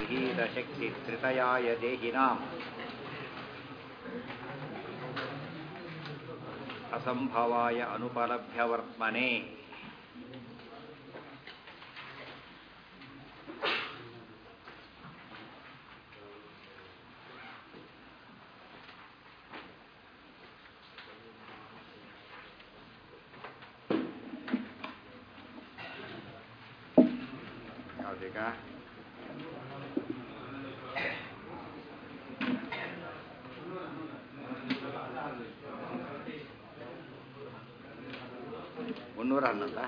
गृहीतशक्तित्रितयाय देहिनाम् असम्भवाय अनुपलभ्यवर्त्मने ಯಾವ್ದೀಗ ಮುನ್ನೂರ ಹನ್ನೊಂದ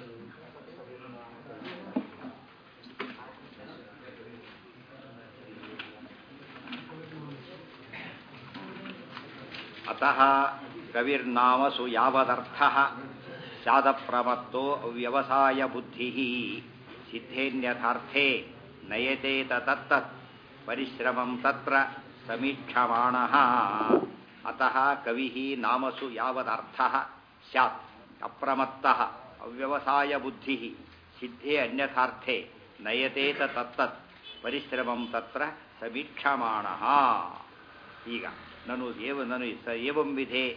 ಅತಃ ಕವಿರ್ನಾಮಸು ಯಾವದರ್ಥಃ ಸ್ಯಾದಪ್ರಮತ್ತೋ ಅವ್ಯವಸಾಯ ಬುದ್ಧಿ ಸಿದ್ಧೇನ್ಯಥಾರ್ಥೇ ನಯತೇತ ತತ್ತತ್ ಪರಿಶ್ರಮಂ ತತ್ರ ಸಮೀಕ್ಷಮಾಣ ಅತಃ ಕವಿ ನಾಮಸು ಯಾವದರ್ಥಃ ಸ್ಯಾತ್ ಅಪ್ರಮತ್ತಃ ಅವ್ಯವಸಾಯ ಬುದ್ಧಿ ಸಿದ್ಧೇ ಅನ್ಯಥಾರ್ಥೇ ನಯತೇತ ತತ್ತತ್ ಪರಿಶ್ರಮಂ ತತ್ರ ಸಮೀಕ್ಷಮಾಣ ಈಗ ನಾನು ಏವ ನಾನು ಸ ಏವಂ ವಿಧೆ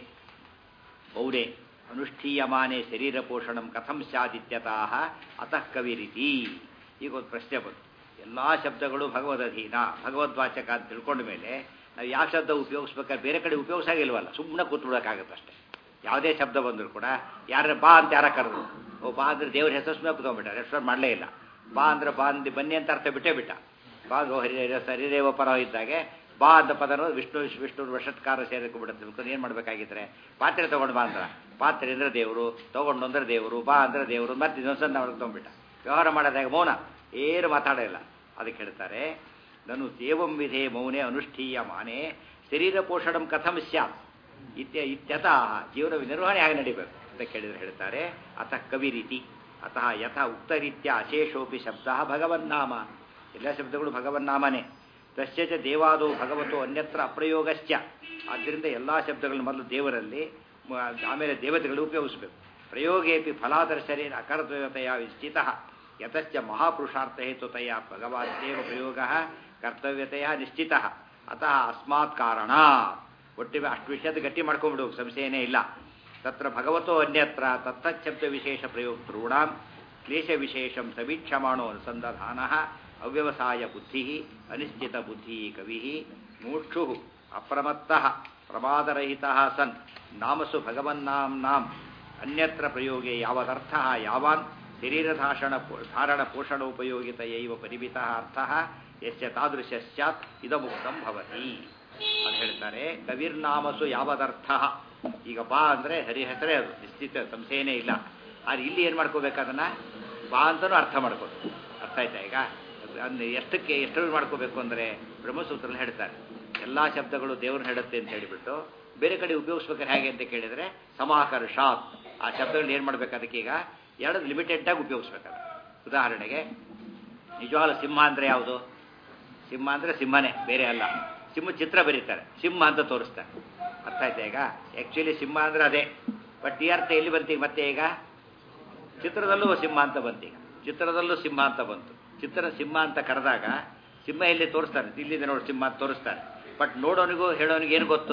ಮೌನೆ ಅನುಷ್ಠೀಯಮಾನೆ ಶರೀರ ಪೋಷಣಂ ಕಥಂ ಸ್ಯಾದಿತ್ಯತಃ ಅತಃ ಕವಿರಿತಿ ಈಗ ಒಂದು ಪ್ರಶ್ನೆ ಬಂತು ಎಲ್ಲ ಶಬ್ದಗಳು ಭಗವದಧೀನ ಭಗವದ್ವಾಚಕ ಅಂತ ತಿಳ್ಕೊಂಡ ಮೇಲೆ ನಾವು ಯಾವ ಶಬ್ದ ಉಪಯೋಗಿಸ್ಬೇಕಾದ್ರೆ ಬೇರೆ ಕಡೆ ಉಪಯೋಗಿಸಾಗಿಲ್ವಲ್ಲ ಸುಮ್ಮನೆ ಕೂತ್ಬಿಡೋಕ್ಕಾಗತ್ತೆ ಅಷ್ಟೇ ಯಾವುದೇ ಶಬ್ದ ಬಂದರೂ ಕೂಡ ಯಾರ ಬಾ ಅಂತ ಯಾರ ಕರೆದ್ರು ಓ ಬಾ ಅಂದ್ರೆ ದೇವ್ರ ಹೆಸರು ಸುಮ್ಮನೆ ಕೂತ್ಕೊಂಡ್ಬಿಟ್ಟ ರೆಸ್ಟೋರೆಂಟ್ ಮಾಡಲೇ ಇಲ್ಲ ಬಾ ಅಂದ್ರೆ ಬಾ ಅಂದು ಬನ್ನಿ ಅಂತ ಅರ್ಥ ಬಿಟ್ಟೇ ಬಿಟ್ಟ ಬಾ ಗೋ ಹರಿ ಹರಿದೇವ ಪರ ಇದ್ದಾಗೆ ಬಾ ಅಂತ ಪದನು ವಿಷ್ಣು ವಿಷ್ಣು ವಷತ್ಕಾರ ಸೇರಿಕೊಂಡ್ಬಿಡುತ್ತೆ ತಿಳ್ಕೊಂಡು ಏನು ಮಾಡಬೇಕಾಗಿದ್ರೆ ಪಾತ್ರೆ ತೊಗೊಂಡು ಬಾ ಅಂದ್ರ ಪಾತ್ರೆ ಅಂದ್ರೆ ದೇವರು ತೊಗೊಂಡು ಅಂದ್ರೆ ದೇವರು ಬಾ ಅಂದ್ರೆ ದೇವರು ಮತ್ತೆ ಇನ್ನೊಂದ್ಸಲ ಅವ್ರಿಗೆ ತೊಗೊಂಡ್ಬಿಟ್ಟ ವ್ಯವಹಾರ ಮಾಡೋದಾಗ ಮೌನ ಏನು ಮಾತಾಡೋಲ್ಲ ಅದಕ್ಕೆ ಹೇಳ್ತಾರೆ ನಾನು ಏವಂ ವಿಧೆ ಮೌನೆ ಅನುಷ್ಠೀಯ ಮಾನೆ ಶರೀರ ಪೋಷಣಂ ಕಥಂ ಸ್ಯಾತ್ ಇತ್ಯ ಇತ್ಯತಃ ಜೀವನ ನಿರ್ವಹಣೆ ಹೇಗೆ ನಡಿಬೇಕು ಅಂತ ಕೇಳಿದ್ರೆ ಹೇಳ್ತಾರೆ ಅತಃ ಕವಿ ರೀತಿ ಅತಃ ಯಥ ಉಕ್ತ ರೀತ್ಯ ಅಶೇಷೋಪಿ ಶಬ್ದ ಭಗವನ್ನಾಮ ಎಲ್ಲ ಶಬ್ದಗಳು ಭಗವನ್ನಾಮನೇ ತಸ್ಯ ಚ ದೇವಾದೋ ಭಗವತೋ ಅನ್ಯತ್ರ ಅಪ್ರಯೋಗಶ್ಚ ಆದ್ದರಿಂದ ಎಲ್ಲ ಶಬ್ದಗಳನ್ನು ಮೊದಲು ದೇವರಲ್ಲಿ ಮ- ಆಮೇಲೆ ದೇವತೆಗಳು ಉಪಯೋಗಿಸಬೇಕು ಪ್ರಯೋಗೇಪಿ ಫಲಾದರ್ಶನೇನ ಅಕರ್ತವ್ಯತೆಯ ನಿಶ್ಚಿತ ಯತಶ್ಚ ಮಹಾಪುರುಷಾರ್ಥ ಹೇತುತಯ ಭಗವದ್ದೇವ ಪ್ರಯೋಗ ಕರ್ತವ್ಯತೆಯ ನಿಶ್ಚಿತ ಅತಃ ಅಸ್ಮಾತ್ ಕಾರಣ ಒಟ್ಟಿಗೆ ಅಷ್ಟು ವಿಷಯದ ಗಟ್ಟಿ ಮಾಡ್ಕೊಂಡ್ಬಿಡು ಸಂಶಯನೇ ಇಲ್ಲ ತತ್ರ ಭಗವತೋ ಅನ್ಯತ್ರ ತತ್ತಚ್ಛಬ್ದ ವಿಶೇಷ ಪ್ರಯೋಕ್ತॄಣಾಂ ಕ್ಲೇಶ ವಿಶೇಷಂ ಸಮೀಕ್ಷಮಾಣೋ ಅನುಸಂಧಾನ ಅವ್ಯವಸಾಯ ಬುದ್ಧಿ ಅನಿಶ್ಚಿತ ಬುದ್ಧಿ ಕವಿ ಮೂಕ್ಷು ಅಪ್ರಮತ್ತ ಪ್ರಮಾದರಹಿತ ಸನ್ ನಾಮಸು ಭಗವನ್ನಾಂ ಅನ್ಯತ್ರ ಪ್ರಯೋಗೆ ಯಾವದರ್ಥ ಯಾವಾನ್ ಶರೀರಧಾಷಣ ಧಾರಣ ಪೋಷಣೋಪಯೋಗಿತೆಯೈವ ಪರಿಮಿತ ಅರ್ಥ ಯಸ್ಯ ತಾದೃಶ ಸ್ಯಾತ್ ಇದಮುಕ್ತಂ ಭವತಿ ಅಂತ ಹೇಳ್ತಾರೆ ಕವಿರ್ನಾಮಸು ಯಾವದರ್ಥ ಈಗ ಬಾ ಅಂದರೆ ಹರಿ ಹೆಸರೇ ಅದು ನಿಶ್ಚಿತ ಸಂಶಯನೇ ಇಲ್ಲ ಆದ್ರೆ ಇಲ್ಲಿ ಏನು ಮಾಡ್ಕೋಬೇಕು ಅದನ್ನ ಬಾ ಅಂತಲೂ ಅರ್ಥ ಮಾಡ್ಕೋದು ಅರ್ಥ ಆಯ್ತಾ ಈಗ ಅಂದ್ರೆ ಎಷ್ಟಕ್ಕೆ ಎಷ್ಟು ಮಾಡ್ಕೋಬೇಕು ಅಂದರೆ ಬ್ರಹ್ಮಸೂತ್ರದಲ್ಲಿ ಹೇಳ್ತಾರೆ ಎಲ್ಲ ಶಬ್ದಗಳು ದೇವ್ರನ್ನ ಹೇಳುತ್ತೆ ಅಂತ ಹೇಳಿಬಿಟ್ಟು ಬೇರೆ ಕಡೆ ಉಪಯೋಗಿಸ್ಬೇಕಾದ್ರೆ ಹೇಗೆ ಅಂತ ಕೇಳಿದರೆ ಸಮಾಕರ್ಷಾತ್ ಆ ಶಬ್ದಗಳನ್ನ ಏನು ಮಾಡ್ಬೇಕು ಅದಕ್ಕೆ ಈಗ ಎರಡು ಲಿಮಿಟೆಡ್ಡಾಗಿ ಉಪಯೋಗಿಸ್ಬೇಕಾದ್ರೆ ಉದಾಹರಣೆಗೆ ನಿಜವಾಗ್ಲೂ ಸಿಂಹ ಅಂದರೆ ಯಾವುದು ಸಿಂಹ ಅಂದರೆ ಸಿಂಹನೇ ಬೇರೆ ಅಲ್ಲ ಸಿಂಹ ಚಿತ್ರ ಬರೀತಾರೆ ಸಿಂಹ ಅಂತ ತೋರಿಸ್ತಾರೆ ಅರ್ಥ ಆಯ್ತಾ ಈಗ ಆ್ಯಕ್ಚುಲಿ ಸಿಂಹ ಅಂದರೆ ಅದೇ ಬಟ್ ಈ ಅರ್ಥ ಎಲ್ಲಿ ಬಂತೀಗ ಮತ್ತೆ ಈಗ ಚಿತ್ರದಲ್ಲೂ ಸಿಂಹ ಅಂತ ಬಂತೀಗ ಚಿತ್ರದಲ್ಲೂ ಸಿಂಹ ಅಂತ ಬಂತು ಚಿತ್ರ ಸಿಂಹ ಅಂತ ಕರೆದಾಗ ಸಿಂಹ ಎಲ್ಲಿ ತೋರಿಸ್ತಾರೆ ಇಲ್ಲಿದೆ ನೋಡಿ ಸಿಂಹ ಅಂತ ತೋರಿಸ್ತಾರೆ ಬಟ್ ನೋಡೋನಿಗೂ ಹೇಳೋನಿಗೆ ಏನು ಗೊತ್ತು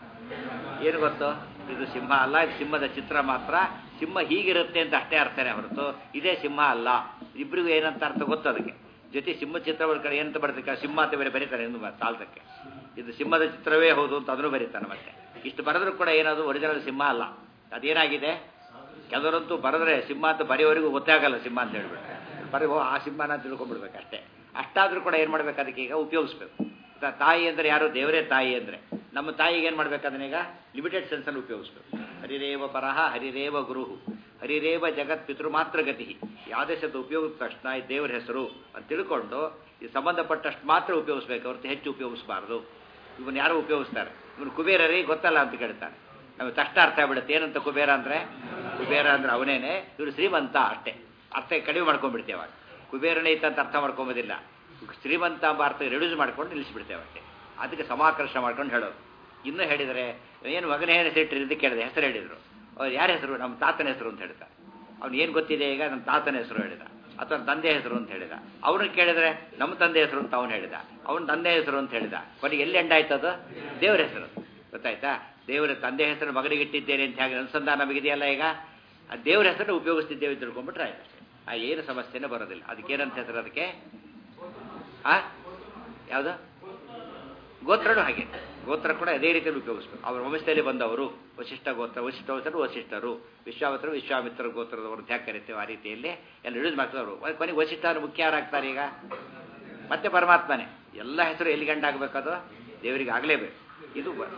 ಏನು ಗೊತ್ತು ಇದು ಸಿಂಹ ಅಲ್ಲ ಇದು ಸಿಂಹದ ಚಿತ್ರ ಮಾತ್ರ ಸಿಂಹ ಹೀಗಿರುತ್ತೆ ಅಂತ ಅಷ್ಟೇ ಅರ್ಥನೇ ಹೊರತು ಇದೇ ಸಿಂಹ ಅಲ್ಲ ಇಬ್ಬರಿಗೂ ಏನಂತ ಅರ್ಥ ಗೊತ್ತು ಅದಕ್ಕೆ ಜೊತೆ ಸಿಂಹ ಚಿತ್ರ ಕಡೆ ಏನಂತ ಬರ್ತಕ್ಕೆ ಸಿಂಹ ಅಂತ ಬೇರೆ ಬರೀತಾರೆ ಎಂದು ಸಾಲ್ದಕ್ಕೆ ಇದು ಸಿಂಹದ ಚಿತ್ರವೇ ಹೌದು ಅಂತ ಅದನ್ನು ಬರೀತಾನೆ ಮತ್ತೆ ಇಷ್ಟು ಬರೆದ್ರೂ ಕೂಡ ಏನದು ಒರಿಜಿನಲ್ ಸಿಂಹ ಅಲ್ಲ ಅದೇನಾಗಿದೆ ಕೆಲವರಂತೂ ಬರೆದ್ರೆ ಸಿಂಹ ಅಂತ ಬರೆಯೋವರೆಗೂ ಗೊತ್ತಾಗಲ್ಲ ಸಿಂಹ ಅಂತ ಹೇಳ್ಬಿಟ್ರೆ ಬರೀ ಓ ಆ ಸಿಂಹನ ಅಂತ ತಿಳ್ಕೊಂಡ್ಬಿಡ್ಬೇಕು ಅಷ್ಟೇ ಅಷ್ಟಾದ್ರೂ ಕೂಡ ಏನು ಮಾಡ್ಬೇಕು ಅದಕ್ಕೆ ಈಗ ಉಪಯೋಗಿಸ್ಬೇಕು ತ- ತಾಯಿ ಅಂದರೆ ಯಾರು ದೇವರೇ ತಾಯಿ ಅಂದರೆ ನಮ್ಮ ತಾಯಿಗೆ ಏನು ಮಾಡ್ಬೇಕು ಅದನ್ನೀಗ ಲಿಮಿಟೆಡ್ ಸೆನ್ಸಲ್ಲಿ ಉಪಯೋಗಿಸ್ಬೇಕು ಹರಿರೇವ ಪರಹ ಹರಿರೇವ ಗುರು ಹರಿರೇವ ಜಗತ್ ಪಿತೃ ಮಾತ್ರ ಗತಿ ಯಾವುದೇ ಶಬ್ದ ಉಪಯೋಗಿದ ತಕ್ಷಣ ಈ ದೇವರ ಹೆಸರು ಅಂತ ತಿಳ್ಕೊಂಡು ಈ ಸಂಬಂಧಪಟ್ಟಷ್ಟು ಮಾತ್ರ ಉಪಯೋಗಿಸ್ಬೇಕು ಹೊರತು ಹೆಚ್ಚು ಉಪಯೋಗಿಸಬಾರ್ದು ಇವನ್ ಯಾರು ಉಪಯೋಗಿಸ್ತಾರೆ ಇವನು ಕುಬೇರರೇ ಗೊತ್ತಲ್ಲ ಅಂತ ಕೇಳ್ತಾನೆ ನಮಗೆ ತಕ್ಷಣ ಅರ್ಥ ಆಗ್ಬಿಡುತ್ತೆ ಏನಂತ ಕುಬೇರ ಅಂದರೆ ಕುಬೇರ ಅಂದ್ರೆ ಅವನೇನೆ ಇವರು ಶ್ರೀಮಂತ ಅಷ್ಟೇ ಅರ್ಥ ಕಡಿಮೆ ಮಾಡ್ಕೊಂಡ್ಬಿಡ್ತೇವೆ ಅವಾಗ ಕುಬೇರನೇ ಇತ್ತ ಅಂತ ಅರ್ಥ ಮಾಡ್ಕೊಂಬೋದಿಲ್ಲ ಶ್ರೀಮಂತ ಎಂಬ ಅರ್ಥ ರೆಡ್ಯೂಸ್ ಮಾಡ್ಕೊಂಡು ನಿಲ್ಲಿಸ್ಬಿಡ್ತೇವೆ ಅಷ್ಟೇ ಅದಕ್ಕೆ ಸಮಾಕರ್ಷ ಮಾಡ್ಕೊಂಡು ಹೇಳೋದು ಇನ್ನೂ ಹೇಳಿದರೆ ಏನು ಮಗನೇ ಹೆಸರಿಟ್ರಿ ಅಂತ ಕೇಳಿದೆ ಹೆಸರು ಹೇಳಿದರು ಅವ್ರು ಯಾರ ಹೆಸರು ನಮ್ಮ ತಾತನ ಹೆಸರು ಅಂತ ಹೇಳ್ತಾರೆ ಅವ್ನು ಏನು ಗೊತ್ತಿದೆ ಈಗ ನಮ್ಮ ತಾತನ ಹೆಸರು ಹೇಳಿದ ಅಥವಾ ತಂದೆ ಹೆಸರು ಅಂತ ಹೇಳಿದ ಅವ್ರನ್ನ ಕೇಳಿದ್ರೆ ನಮ್ಮ ತಂದೆ ಹೆಸರು ಅಂತ ಅವನು ಹೇಳಿದ ಅವನ ತಂದೆ ಹೆಸರು ಅಂತ ಹೇಳಿದ ಕೊನೆಗೆ ಎಲ್ಲಿ ಎಂಡ್ ಆಯ್ತದು ದೇವರ ಹೆಸರು ಗೊತ್ತಾಯ್ತಾ ದೇವರ ತಂದೆ ಹೆಸರು ಮಗನಿಗೆ ಇಟ್ಟಿದ್ದೇನೆ ಅಂತ ಹೇಗೆ ಅನುಸಂಧಾನ ನಮಗಿದೆಯಲ್ಲ ಈಗ ಆ ದೇವರ ಹೆಸರನ್ನು ಉಪಯೋಗಿಸ್ತಿದ್ದೇವೆ ಅಂತ ತಿಳ್ಕೊಂಡ್ಬಿಟ್ರೆ ಆಯ್ತು ಅಷ್ಟೇ ಆ ಏನು ಸಮಸ್ಯೆನೇ ಬರೋದಿಲ್ಲ ಅದಕ್ಕೆ ಏನಂತ ಹೆಸರು ಅದಕ್ಕೆ ಆ ಯಾವುದು ಗೋತ್ರನೂ ಹಾಗೆ ಗೋತ್ರ ಕೂಡ ಅದೇ ರೀತಿಯಲ್ಲಿ ಉಪಯೋಗಿಸ್ಬೇಕು ಅವರ ವಂಶದಲ್ಲಿ ಬಂದವರು ವಶಿಷ್ಠ ಗೋತ್ರ ವಶಿಷ್ಠ ವಂಶರು ವಶಿಷ್ಠರು ವಿಶ್ವಾಮಿತ್ರರು ವಿಶ್ವಾಮಿತ್ರ ಗೋತ್ರದವರು ಅಂತ ಯಾಕೆ ಕರಿತೇವೆ ಆ ರೀತಿಯಲ್ಲಿ ಎಲ್ಲ ಯೂಸ್ ಮಾಡ್ತಾರೆ ಕೊನೆಗೆ ವಶಿಷ್ಠರು ಮುಖ್ಯ ಯಾರಾಗ್ತಾರೆ ಈಗ ಮತ್ತೆ ಪರಮಾತ್ಮನೇ ಎಲ್ಲ ಹೆಸರು ಎಲ್ಲಿ ಗಂಡಾಗಬೇಕದು ದೇವರಿಗೆ ಆಗಲೇಬೇಕು ಇದು ಬ-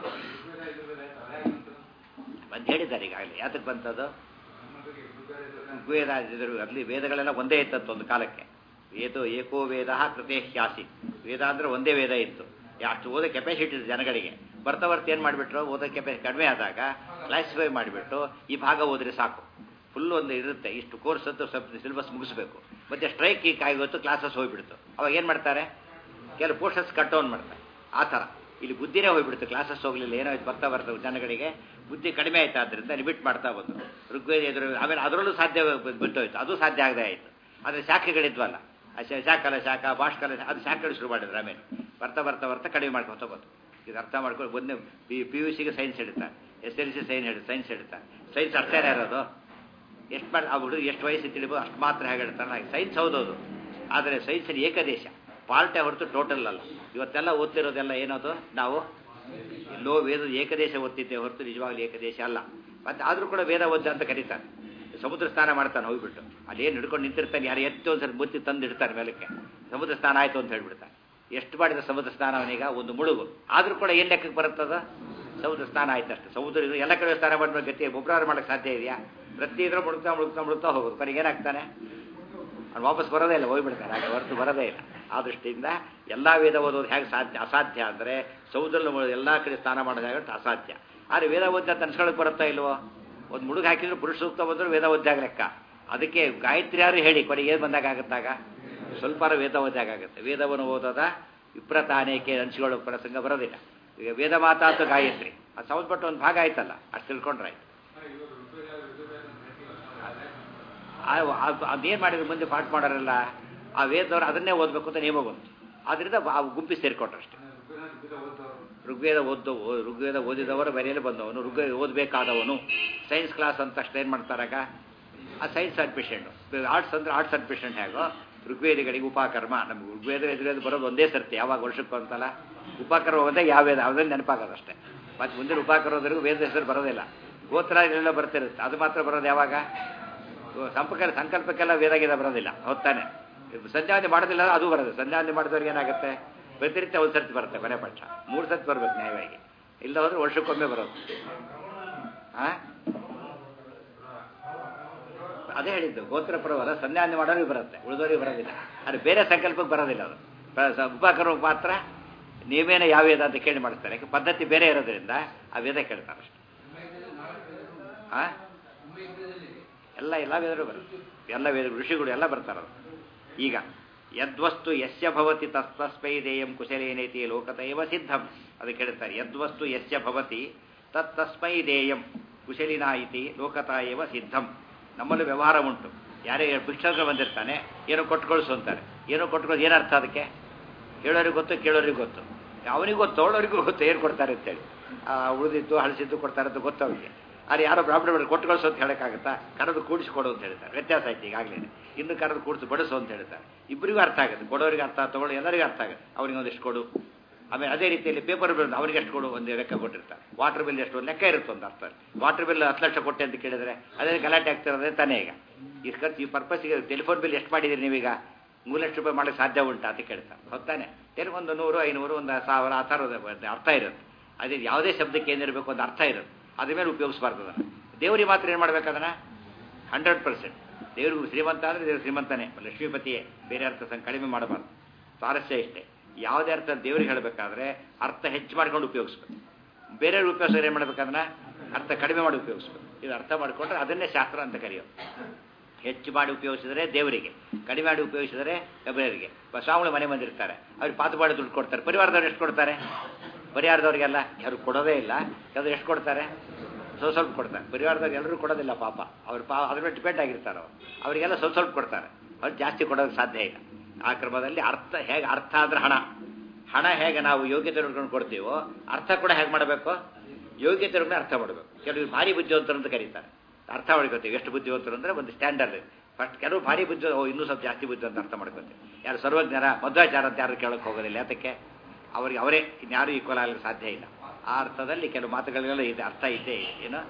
ಬಂದು ಹೇಳಿದ್ದಾರೆ ಈಗಾಗಲೇ ಯಾತಕ್ಕೆ ಬಂತದ್ದು ವೇದ ಇದ್ರು ಅಲ್ಲಿ ವೇದಗಳೆಲ್ಲ ಒಂದೇ ಇತ್ತಂತ ಒಂದು ಕಾಲಕ್ಕೆ ವೇದೋ ಏಕೋ ವೇದ ಕೃತೇ ಹ್ಯಾಸಿ ವೇದ ಅಂದ್ರೆ ಒಂದೇ ವೇದ ಇತ್ತು ಅಷ್ಟು ಓದೋ ಕೆಪಾಸಿಟಿ ಇದೆ ಜನಗಳಿಗೆ ಬರ್ತಾ ಬರ್ತಾ ಏನು ಮಾಡಿಬಿಟ್ರು ಓದೋ ಕೆಪಾಸಿಟಿ ಕಡಿಮೆ ಆದಾಗ ಕ್ಲಾಸಿಫೈ ಮಾಡಿಬಿಟ್ಟು ಈ ಭಾಗ ಓದಿದ್ರೆ ಸಾಕು ಫುಲ್ ಒಂದು ಇರುತ್ತೆ ಇಷ್ಟು ಕೋರ್ಸ್ ಅಂತ ಸ್ವಲ್ಪ ಸಿಲೆಬಸ್ ಮುಗಿಸ್ಬೇಕು ಮತ್ತೆ ಸ್ಟ್ರೈಕ್ ಈ ಕಾಯ್ಗೊತ್ತು ಕ್ಲಾಸಸ್ ಹೋಗ್ಬಿಡ್ತು ಅವಾಗ ಏನು ಮಾಡ್ತಾರೆ ಕೆಲವು ಪೋಸ್ಟರ್ಸ್ ಕಟ್ ಡೌನ್ ಮಾಡ್ತಾರೆ ಆ ಥರ ಇಲ್ಲಿ ಬುದ್ಧಿನೇ ಹೋಗ್ಬಿಡ್ತು ಕ್ಲಾಸಸ್ ಹೋಗ್ಲಿಲ್ಲ ಏನೋ ಇದು ಬರ್ತಾ ಬರ್ತಾ ಜನಗಳಿಗೆ ಬುದ್ಧಿ ಕಡಿಮೆ ಆಯ್ತು ಆದ್ದರಿಂದ ಲಿಮಿಟ್ ಮಾಡ್ತಾ ಬಂದರು ಋಗ್ವೇದ ಎದುರು ಆಮೇಲೆ ಅದರಲ್ಲೂ ಸಾಧ್ಯ ಬಿಟ್ಟೋಯ್ತು ಅದು ಸಾಧ್ಯ ಆಗದೆ ಆಯಿತು ಆದರೆ ಶಾಖೆಗಳಿದ್ವಲ್ಲ ಆ ಶಾ- ಶಾಖಲ ಶಾಖ ಭಾಷ್ಕಲ ಅದು ಶಾಖೆಗಳು ಶುರು ಮಾಡಿದ್ರು ಆಮೇಲೆ ಬರ್ತಾ ಬರ್ತಾ ಬರ್ತಾ ಕಡಿಮೆ ಮಾಡ್ಕೊತ ಬಂತು ಇದು ಅರ್ಥ ಮಾಡ್ಕೊಂಡು ಒಂದೇ ಪಿ ಪಿ ಯು ಸಿಗೆ ಸೈನ್ಸ್ ಹೇಳ್ತಾರೆ ಎಸ್ ಎಲ್ ಸಿ ಸೈನ್ ಹೇಳಿ ಸೈನ್ಸ್ ಹೇಳ್ತಾರೆ ಸೈನ್ಸ್ ಅರ್ಥನೇ ಇರೋದು ಎಷ್ಟು ಮಾಡಿ ಆ ಹುಡುಗ ಎಷ್ಟು ವಯಸ್ಸು ತಿಳಿಬೋದು ಅಷ್ಟು ಮಾತ್ರ ಹೇಗೆ ಹೇಳ್ತಾರೆ ಸೈನ್ಸ್ ಹೌದೌದು ಆದರೆ ಸೈನ್ಸಿನ ಏಕದೇಶ ಪಾರ್ಟೇ ಹೊರತು ಟೋಟಲ್ ಅಲ್ಲ ಇವತ್ತೆಲ್ಲ ಓದ್ತಿರೋದೆಲ್ಲ ಏನದು ನಾವು ಎಲ್ಲೋ ವೇದ ಏಕದೇಶ ಓದ್ತಿದ್ದೇವೆ ಹೊರತು ನಿಜವಾಗ್ಲೂ ಏಕದೇಶ ಅಲ್ಲ ಮತ್ತೆ ಆದರೂ ಕೂಡ ವೇದ ಓದ್ದ ಅಂತ ಕರೀತಾರೆ ಸಮುದ್ರ ಸ್ನಾನ ಮಾಡ್ತಾನೆ ಹೋಗ್ಬಿಟ್ಟು ಅಲ್ಲಿ ಏನು ಹಿಡ್ಕೊಂಡು ನಿಂತಿರ್ತಾನೆ ಯಾರು ಎತ್ತು ಒಂದ್ಸರಿ ಮುತ್ತಿ ತಂದು ಇಡ್ತಾರೆ ಮೇಲಕ್ಕೆ ಸಮುದ್ರ ಸ್ನಾನ ಆಯಿತು ಅಂತ ಹೇಳ್ಬಿಡ್ತಾನೆ ಎಷ್ಟು ಮಾಡಿದ ಸಮುದ್ರ ಸ್ನಾನ ಅವನೀಗ ಒಂದು ಮುಳುಗು ಆದರೂ ಕೂಡ ಏನು ಲೆಕ್ಕಕ್ಕೆ ಬರುತ್ತದ ಸಮುದ್ರ ಸ್ನಾನ ಆಯ್ತು ಅಷ್ಟೇ ಸಮುದ್ರ ಇದು ಎಲ್ಲ ಕಡೆ ಸ್ನಾನ ಮಾಡಿದ್ರೆ ಗತಿ ಒಬ್ಬರಾರು ಮಾಡೋಕ್ಕೆ ಸಾಧ್ಯ ಇದೆಯಾ ಪ್ರತಿ ಇದ್ರೂ ಮುಳುಗ್ತಾ ಮುಳುಗ್ತಾ ಮುಳುಗ್ತಾ ಹೋಗೋದು ಕೊನೆಗೆ ಏನಾಗ್ತಾನೆ ಅವ್ನು ವಾಪಸ್ ಬರೋದೇ ಇಲ್ಲ ಹೋಗ್ಬಿಡ್ತಾರೆ ಹಾಗೆ ಹೊರತು ಬರೋದೇ ಇಲ್ಲ ಆ ದೃಷ್ಟಿಯಿಂದ ಎಲ್ಲ ವೇದ ಓದೋದು ಹೇಗೆ ಸಾಧ್ಯ ಅಸಾಧ್ಯ ಅಂದರೆ ಸಮುದ್ರದಲ್ಲಿ ಎಲ್ಲ ಕಡೆ ಸ್ನಾನ ಮಾಡೋದು ಹೇಗೆ ಅಸಾಧ್ಯ ಆದರೆ ವೇದ ಓದ್ಯ ತನ್ಸ್ಕೊಳಕ್ಕೆ ಬರುತ್ತಾ ಇಲ್ವೋ ಒಂದು ಮುಳುಗು ಹಾಕಿದ್ರು ಪುರುಷ ಸೂಕ್ತ ಬಂದರೂ ವೇದ ಓದ್ಯಾಗ ಲೆಕ್ಕ ಅದಕ್ಕೆ ಗಾಯತ್ರಿ ಯಾರು ಹೇಳಿ ಕೊನೆಗೆ ಏನು ಬಂದಾಗ ಆಗುತ್ತಾಗ ಸ್ವಲ್ಪ ವೇದ ಓದ್ಯಾಗ ಆಗುತ್ತೆ ವೇದವನ್ನು ಓದೋದ ವಿಪ್ರತಾನೇಕೆ ಹಂಚಿಕೊಳ್ಳೋ ಪ್ರಸಂಗ ಬರೋದಿಲ್ಲ ಈಗ ವೇದ ಮಾತಾ ಅಥವಾ ಗಾಯತ್ರಿ ಅದು ಸಂಬಂಧಪಟ್ಟ ಒಂದು ಭಾಗ ಆಯ್ತಲ್ಲ ಅಷ್ಟು ತಿಳ್ಕೊಂಡ್ರೆ ಆಯ್ತು ಅದೇನು ಮಾಡಿದ್ರು ಮುಂದೆ ಪಾಠ ಮಾಡೋರಲ್ಲ ಆ ವೇದದವ್ರು ಅದನ್ನೇ ಓದಬೇಕು ಅಂತ ನಿಯಮ ಬಂತು ಆದ್ರಿಂದ ಆ ಗುಂಪಿ ಸೇರಿಕೊಂಡ್ರು ಅಷ್ಟೇ ಋಗ್ವೇದ ಓದ್ದು ಋಗ್ವೇದ ಓದಿದವರು ಬರೆಯಲು ಬಂದವನು ಋಗ್ವೇದ ಓದಬೇಕಾದವನು ಸೈನ್ಸ್ ಕ್ಲಾಸ್ ಅಂತ ತಕ್ಷಣ ಏನು ಮಾಡ್ತಾರಾಗ ಆ ಸೈನ್ಸ್ ಅಡ್ಮಿಷನ್ನು ಆರ್ಟ್ಸ್ ಅಂದ್ರೆ ಆರ್ಟ್ಸ್ ಅಡ್ಮಿಷನ್ ಹೇಗೋ ಋಗ್ವೇದಿಗಳಿಗೆ ಉಪಕರ್ಮ ನಮ್ಗೆ ಋಗ್ವೇದ ಎದುರೇದು ಬರೋದು ಒಂದೇ ಸರ್ತಿ ಯಾವಾಗ ವರ್ಷಕ್ಕೆ ಅಂತಲ್ಲ ಉಪಕರ್ಮ ಒಂದೇ ಯಾವ ವೇದ ಅದ್ರಲ್ಲಿ ನೆನಪಾಗೋದಷ್ಟೇ ಮತ್ತು ಮುಂದಿನ ಉಪಕರ್ಮದವರೆಗೂ ವೇದ ಹೆಸರು ಬರೋದಿಲ್ಲ ಗೋತ್ರ ಇದೆಲ್ಲ ಬರ್ತಿರುತ್ತೆ ಅದು ಮಾತ್ರ ಬರೋದು ಯಾವಾಗ ಸಂಪರ್ಕ ಸಂಕಲ್ಪಕ್ಕೆಲ್ಲ ವೇದ ಗೀದ ಬರೋದಿಲ್ಲ ಹೊತ್ತಾನೆ ಸಂಧ್ಯಾವಂತಿ ಮಾಡೋದಿಲ್ಲ ಅದು ಬರೋದು ಸಂಧ್ಯಾವಂತಿ ಮಾಡಿದವ್ರಿಗೆ ಏನಾಗುತ್ತೆ ಪ್ರತಿನಿತ್ಯ ಒಂದು ಸರ್ತಿ ಬರುತ್ತೆ ಕೊನೆ ಪಕ್ಷ ಮೂರು ಸರ್ತಿ ಬರ್ಬೇಕು ನ್ಯಾಯವಾಗಿ ಇಲ್ಲ ಹೋದ್ರೆ ವರ್ಷಕ್ಕೊಮ್ಮೆ ಬರೋದು ಆ ಅದೇ ಹೇಳಿದ್ದು ಗೋತ್ರ ಪರ್ವದ ಸಂಧ್ಯಾವಂತಿ ಮಾಡೋರಿಗೆ ಬರುತ್ತೆ ಉಳಿದವರಿಗೆ ಬರೋದಿಲ್ಲ ಅದು ಬೇರೆ ಸಂಕಲ್ಪಕ್ಕೆ ಬರೋದಿಲ್ಲ ಅದು ಉಪಕರ್ಮಕ್ಕೆ ಮಾತ್ರ ನೀವೇನೇ ಯಾವ ವೇದ ಅಂತ ಕೇಳಿ ಮಾಡಿಸ್ತಾರೆ ಯಾಕೆ ಪದ್ಧತಿ ಬೇರೆ ಇರೋದ್ರಿಂದ ಆ ವೇದ ಕೇಳ್ತಾರೆ ಅಷ್ಟೆ ಆ ಎಲ್ಲ ಎಲ್ಲ ವೇದರು ಬರುತ್ತೆ ಎಲ್ಲ ವೇದ ಋಷಿಗಳು ಎಲ್ಲ ಬರ್ತಾರೆ ಈಗ ಯದ್ವಸ್ತು ಯಸ್ಯ ಭವತಿ ತಸ್ತಸ್ಮೈ ದೇಯಂ ಕುಶಲೇನೇತಿ ಲೋಕತೈವ ಸಿದ್ಧಂ ಅದಕ್ಕೆ ಹೇಳ್ತಾರೆ ಯದ್ವಸ್ತು ಯಸ್ಯ ಭವತಿ ತತ್ತಸ್ಮೈ ದೇಯಂ ಕುಶಲಿನ ಇತಿ ಲೋಕತ ಏವ ಸಿದ್ಧಂ ನಮ್ಮಲ್ಲಿ ವ್ಯವಹಾರ ಉಂಟು ಯಾರೇ ಭಿಕ್ಷಕ ಬಂದಿರ್ತಾನೆ ಏನೋ ಕೊಟ್ಕೊಳ್ಸು ಅಂತಾರೆ ಏನೋ ಕೊಟ್ಕೊಳ್ಳೋದು ಏನರ್ಥ ಅದಕ್ಕೆ ಹೇಳೋರಿಗೆ ಗೊತ್ತು ಕೇಳೋರಿಗೆ ಗೊತ್ತು ಅವನಿಗೆ ಗೊತ್ತು ತೊಗೊಳೋರಿಗೂ ಗೊತ್ತು ಏನು ಕೊಡ್ತಾರೆ ಅಂತೇಳಿ ಉಳಿದಿದ್ದು ಹಳಸಿದ್ದು ಕೊಡ್ತಾರೆ ಅಂತ ಗೊತ್ತು ಅವ್ರಿಗೆ ಆದರೆ ಯಾರೋ ಬ್ರಾಹ್ಮಣ ಕೊಟ್ಟು ಕಳಿಸು ಅಂತ ಹೇಳೋಕ್ಕಾಗುತ್ತಾ ಕರೆದು ಕೂಡಿಸಿ ಕೊಡು ಅಂತ ಹೇಳ್ತಾರೆ ವ್ಯತ್ಯಾಸ ಆಯ್ತು ಈಗಾಗಲೇ ಇನ್ನು ಕರೆದು ಕೂಡಿಸಿ ಬಡಿಸು ಅಂತ ಹೇಳ್ತಾರೆ ಇಬ್ಬರಿಗೂ ಅರ್ಥ ಆಗುತ್ತೆ ಕೊಡೋರಿಗೆ ಅರ್ಥ ತೊಗೊಳ್ಳೋ ಎಲ್ಲರಿಗೂ ಅರ್ಥ ಆಗುತ್ತೆ ಅವನಿಗೆ ಒಂದಿಷ್ಟು ಕೊಡು ಆಮೇಲೆ ಅದೇ ರೀತಿಯಲ್ಲಿ ಪೇಪರ್ ಬಿಲ್ ಅವನಿಗೆ ಎಷ್ಟು ಕೊಡು ಒಂದು ಲೆಕ್ಕ ಕೊಟ್ಟಿರ್ತಾರೆ ವಾಟರ್ ಬಿಲ್ ಎಷ್ಟು ಲೆಕ್ಕ ಇರುತ್ತೆ ಒಂದು ಅರ್ಥ ವಾಟರ್ ಬಿಲ್ ಹತ್ತು ಲಕ್ಷ ಕೊಟ್ಟೆ ಅಂತ ಕೇಳಿದ್ರೆ ಅದೇ ಗಲಾಟೆ ಆಗ್ತಿರೋದೇ ತಾನೇ ಈಗ ಈ ಖರ್ಚು ಈ ಪರ್ಪಸ್ಗೆ ಟೆಲಿಫೋನ್ ಬಿಲ್ ಎಷ್ಟು ಮಾಡಿದ್ದೀರಿ ನೀವೀಗ ಮೂರು ಲಕ್ಷ ರೂಪಾಯಿ ಮಾಡಲಿಕ್ಕೆ ಸಾಧ್ಯ ಉಂಟಾ ಅಂತ ಕೇಳ್ತಾರೆ ಹೊತ್ತಾನೆ ಟೆಲಿ ಒಂದು ನೂರು ಐನೂರು ಒಂದು ಸಾವಿರ ಆ ಥರದ ಅರ್ಥ ಇರುತ್ತೆ ಅದೇ ಯಾವುದೇ ಶಬ್ದಕ್ಕೆ ಏನಿರಬೇಕು ಒಂದು ಅರ್ಥ ಇರುತ್ತೆ ಅದ್ರ ಮೇಲೆ ಉಪಯೋಗಿಸಬಾರ್ದು ಅದನ್ನು ದೇವರಿಗೆ ಮಾತ್ರ ಏನು ಮಾಡ್ಬೇಕು ಅದನ್ನು ಹಂಡ್ರೆಡ್ ಪರ್ಸೆಂಟ್ ದೇವ್ರಿಗೂ ಶ್ರೀಮಂತ ಅಂದರೆ ದೇವ್ರು ಶ್ರೀಮಂತನೇ ಲಕ್ಷ್ಮೀಪತಿಯೇ ಬೇರೆ ಅರ್ಥ ಸಂಗ ಕಡಿಮೆ ಮಾಡಬಾರ್ದು ಸ್ವಾರಸ್ಯ ಇಷ್ಟೇ ಯಾವುದೇ ಅರ್ಥ ದೇವ್ರಿಗೆ ಹೇಳಬೇಕಾದ್ರೆ ಅರ್ಥ ಹೆಚ್ಚು ಮಾಡ್ಕೊಂಡು ಉಪಯೋಗಿಸ್ಬೇಕು ಬೇರೆಯವ್ರು ಉಪಯೋಗಿಸಿದ್ರೆ ಏನು ಮಾಡ್ಬೇಕಂದ್ರೆ ಅರ್ಥ ಕಡಿಮೆ ಮಾಡಿ ಉಪಯೋಗಿಸ್ಬೇಕು ಇದು ಅರ್ಥ ಮಾಡಿಕೊಂಡ್ರೆ ಅದನ್ನೇ ಶಾಸ್ತ್ರ ಅಂತ ಕರೆಯೋದು ಹೆಚ್ಚು ಮಾಡಿ ಉಪಯೋಗಿಸಿದರೆ ದೇವರಿಗೆ ಕಡಿಮೆ ಮಾಡಿ ಉಪಯೋಗಿಸಿದರೆ ಬೇರೆಯವರಿಗೆ ಸ್ವಾಮಿಗಳು ಮನೆ ಬಂದಿರ್ತಾರೆ ಅವ್ರಿಗೆ ಪಾತು ಮಾಡಿ ದುಡ್ಡು ಕೊಡ್ತಾರೆ ಪರಿವಾರದವ್ರು ಎಷ್ಟು ಕೊಡ್ತಾರೆ ಪರಿವಾರದವ್ರಿಗೆಲ್ಲ ಯಾರು ಕೊಡೋದೇ ಇಲ್ಲ ಯಾವ್ದು ಎಷ್ಟು ಕೊಡ್ತಾರೆ ಸ್ವಲ್ಪ ಸ್ವಲ್ಪ ಕೊಡ್ತಾರೆ ಪರಿವಾರದವ್ರು ಎಲ್ಲರೂ ಕೊಡೋದಿಲ್ಲ ಪಾಪ ಅವ್ರು ಪಾ ಅದ್ರ ಮೇಲೆ ಡಿಪೆಂಡ್ ಆಗಿರ್ತಾರೆ ಅವರು ಅವರಿಗೆಲ್ಲ ಸ್ವಲ್ಪ ಸ್ವಲ್ಪ ಕೊಡ್ತಾರೆ ಅವ್ರು ಜಾಸ್ತಿ ಕೊಡೋದಕ್ಕೆ ಸಾಧ್ಯ ಇಲ್ಲ ಆ ಕ್ರಮದಲ್ಲಿ ಅರ್ಥ ಹೇಗೆ ಅರ್ಥ ಅಂದ್ರೆ ಹಣ ಹಣ ಹೇಗೆ ನಾವು ಯೋಗ್ಯತೆ ನೋಡ್ಕೊಂಡು ಕೊಡ್ತೀವೋ ಅರ್ಥ ಕೂಡ ಹೇಗೆ ಮಾಡಬೇಕು ಯೋಗ್ಯತೆ ನೋಡ್ಕೊಂಡು ಅರ್ಥ ಮಾಡಬೇಕು ಕೆಲವರು ಭಾರಿ ಬುದ್ಧಿವಂತರು ಅಂತ ಕರೀತಾರೆ ಅರ್ಥ ಮಾಡ್ಕೋತೀವಿ ಎಷ್ಟು ಬುದ್ಧಿವಂತರು ಅಂದರೆ ಒಂದು ಸ್ಟ್ಯಾಂಡರ್ಡ್ ಫಸ್ಟ್ ಕೆಲವು ಭಾರಿ ಬುದ್ಧಿ ಓ ಇನ್ನೂ ಸ್ವಲ್ಪ ಜಾಸ್ತಿ ಬುದ್ಧಿ ಅಂತ ಅರ್ಥ ಮಾಡ್ಕೋತೀವಿ ಯಾರು ಸರ್ವಜ್ಞರ ಮಧ್ವಾಚಾರ ಅಂತ ಯಾರು ಕೇಳೋಕೆ ಹೋಗೋದಿಲ್ಲ ಯಾತಕ್ಕೆ ಅವರಿಗೆ ಅವರೇ ಇನ್ಯಾರು ಈಕ್ವಲ್ ಆಗಲಿಕ್ಕೆ ಸಾಧ್ಯ ಇಲ್ಲ ಆ ಅರ್ಥದಲ್ಲಿ ಕೆಲವು ಮಾತುಗಳಿಗೆಲ್ಲ ಇದೆ ಅರ್ಥ ಇದೆ ಏನು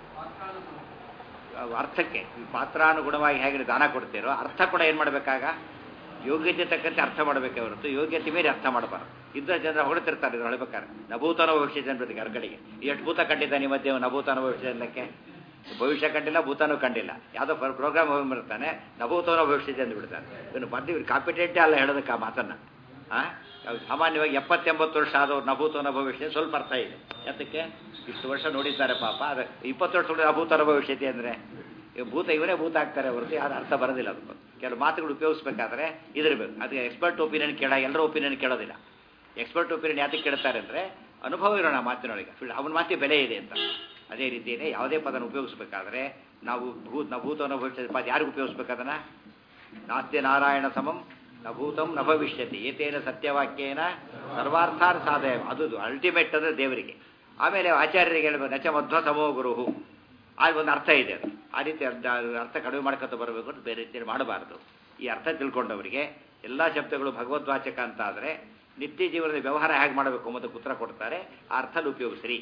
ಅವು ಅರ್ಥಕ್ಕೆ ಈ ಪಾತ್ರಾನುಗುಣವಾಗಿ ಹೇಗೆ ದಾನ ಕೊಡ್ತೀರೋ ಅರ್ಥ ಕೂಡ ಏನು ಮಾಡಬೇಕಾಗ ಯೋಗ್ಯತೆ ತಕ್ಕಂತೆ ಅರ್ಥ ಮಾಡಬೇಕೆ ಹೊರತು ಯೋಗ್ಯತೆ ಮೇಲೆ ಅರ್ಥ ಮಾಡಬಾರ್ದು ಇದ್ದ ಜನರು ಹೊಡ್ತಿರ್ತಾರೆ ಇದ್ರ ಹೇಳ್ಬೇಕಾದ್ರೆ ನಭೂತನ ಭವಿಷ್ಯ ಜನರಿಗೆ ಕರ್ಕಡೆಗೆ ಎಷ್ಟು ಭೂತ ಕಂಡಿದ್ದಾನೆ ಈ ಮಧ್ಯೆ ನಭೂತನ ಭವಿಷ್ಯ ಜನಕ್ಕೆ ಭವಿಷ್ಯ ಕಂಡಿಲ್ಲ ಭೂತಾನು ಕಂಡಿಲ್ಲ ಯಾವುದೋ ಪ್ರೋಗ್ರಾಮ್ ಹೋಗಿರ್ತಾನೆ ನಭೂತನ ಭವಿಷ್ಯ ಜನ ಬಿಡ್ತಾನೆ ಇವನು ಬಂದು ಇವ್ರು ಕಾಂಪಿಟೆಂಟೇ ಅಲ್ಲ ಹೇಳೋದಕ್ಕೆ ಆ ಮಾತನ್ನ ಆ ಸಾಮಾನ್ಯವಾಗಿ ಎಪ್ಪತ್ತೆಂಬತ್ತು ವರ್ಷ ಆದವ್ರು ನಭೂತನ ಭವಿಷ್ಯ ಸ್ವಲ್ಪ ಅರ್ಥ ಇದೆ ಯಾತಕ್ಕೆ ಇಷ್ಟು ವರ್ಷ ನೋಡಿದ್ದಾರೆ ಪಾಪ ಅದು ಇಪ್ಪತ್ತು ವರ್ಷ ನೋಡಿ ಅಭೂತನ ಭವಿಷ್ಯತೆ ಅಂದರೆ ಭೂತ ಇವರೇ ಭೂತ ಆಗ್ತಾರೆ ಹೊರತು ಯಾರು ಅರ್ಥ ಬರೋದಿಲ್ಲ ಅದಕ್ಕೆ ಕೆಲವು ಮಾತುಗಳು ಉಪಯೋಗಿಸ್ಬೇಕಾದ್ರೆ ಇದಿರಬೇಕು ಅದಕ್ಕೆ ಎಕ್ಸ್ಪರ್ಟ್ ಒಪಿನಿಯನ್ ಕೇಳ ಎಲ್ಲರ ಒಪಿನಿಯನ್ ಕೇಳೋದಿಲ್ಲ ಎಕ್ಸ್ಪರ್ಟ್ ಒಪಿನಿಯನ್ ಯಾತಕ್ಕೆ ಕೇಳ್ತಾರೆ ಅಂದರೆ ಅನುಭವ ಇರೋಣ ಮಾತಿನೊಳಗೆ ಅವನ ಮಾತಿ ಬೆಲೆ ಇದೆ ಅಂತ ಅದೇ ರೀತಿಯೇ ಯಾವುದೇ ಪದನ ಉಪಯೋಗಿಸ್ಬೇಕಾದ್ರೆ ನಾವು ಭೂತ್ ನ ಭೂತನ ಭವಿಷ್ಯದ ಪದ ಯಾರಿಗೆ ಉಪಯೋಗಿಸ್ಬೇಕದನ್ನ ನಾಸ್ತಿ ನಾರಾಯಣ ಸಮಂ ನ ಭೂತಂ ನ ಭವಿಷ್ಯತಿ ಏತೇನ ಸತ್ಯವಾಕ್ಯೇನ ಸರ್ವಾರ್ಥಾರ್ ಸಾಧಯ ಅದು ಅಲ್ಟಿಮೇಟ್ ಅಂದರೆ ದೇವರಿಗೆ ಆಮೇಲೆ ಆಚಾರ್ಯರಿಗೆ ಹೇಳ್ಬೇಕು ನಚ ಮಧ್ವ ಸಮೋ ಗುರುಹು ಆಗ ಒಂದು ಅರ್ಥ ಇದೆ ಅದು ಆ ರೀತಿ ಅರ್ಥ ಅರ್ಥ ಕಡಿಮೆ ಮಾಡ್ಕೊತ ಬರಬೇಕು ಅಂತ ಬೇರೆ ರೀತಿಯಲ್ಲಿ ಮಾಡಬಾರ್ದು ಈ ಅರ್ಥ ತಿಳ್ಕೊಂಡವರಿಗೆ ಎಲ್ಲ ಶಬ್ದಗಳು ಭಗವದ್ವಾಚಕ ಅಂತ ಆದರೆ ನಿತ್ಯ ಜೀವನದ ವ್ಯವಹಾರ ಹೇಗೆ ಮಾಡಬೇಕು ಮತ್ತು ಉತ್ತರ ಕೊಡ್ತಾರೆ ಆ ಅರ್ಥದಲ್ಲಿ ಉಪಯೋಗಿಸ್ರಿ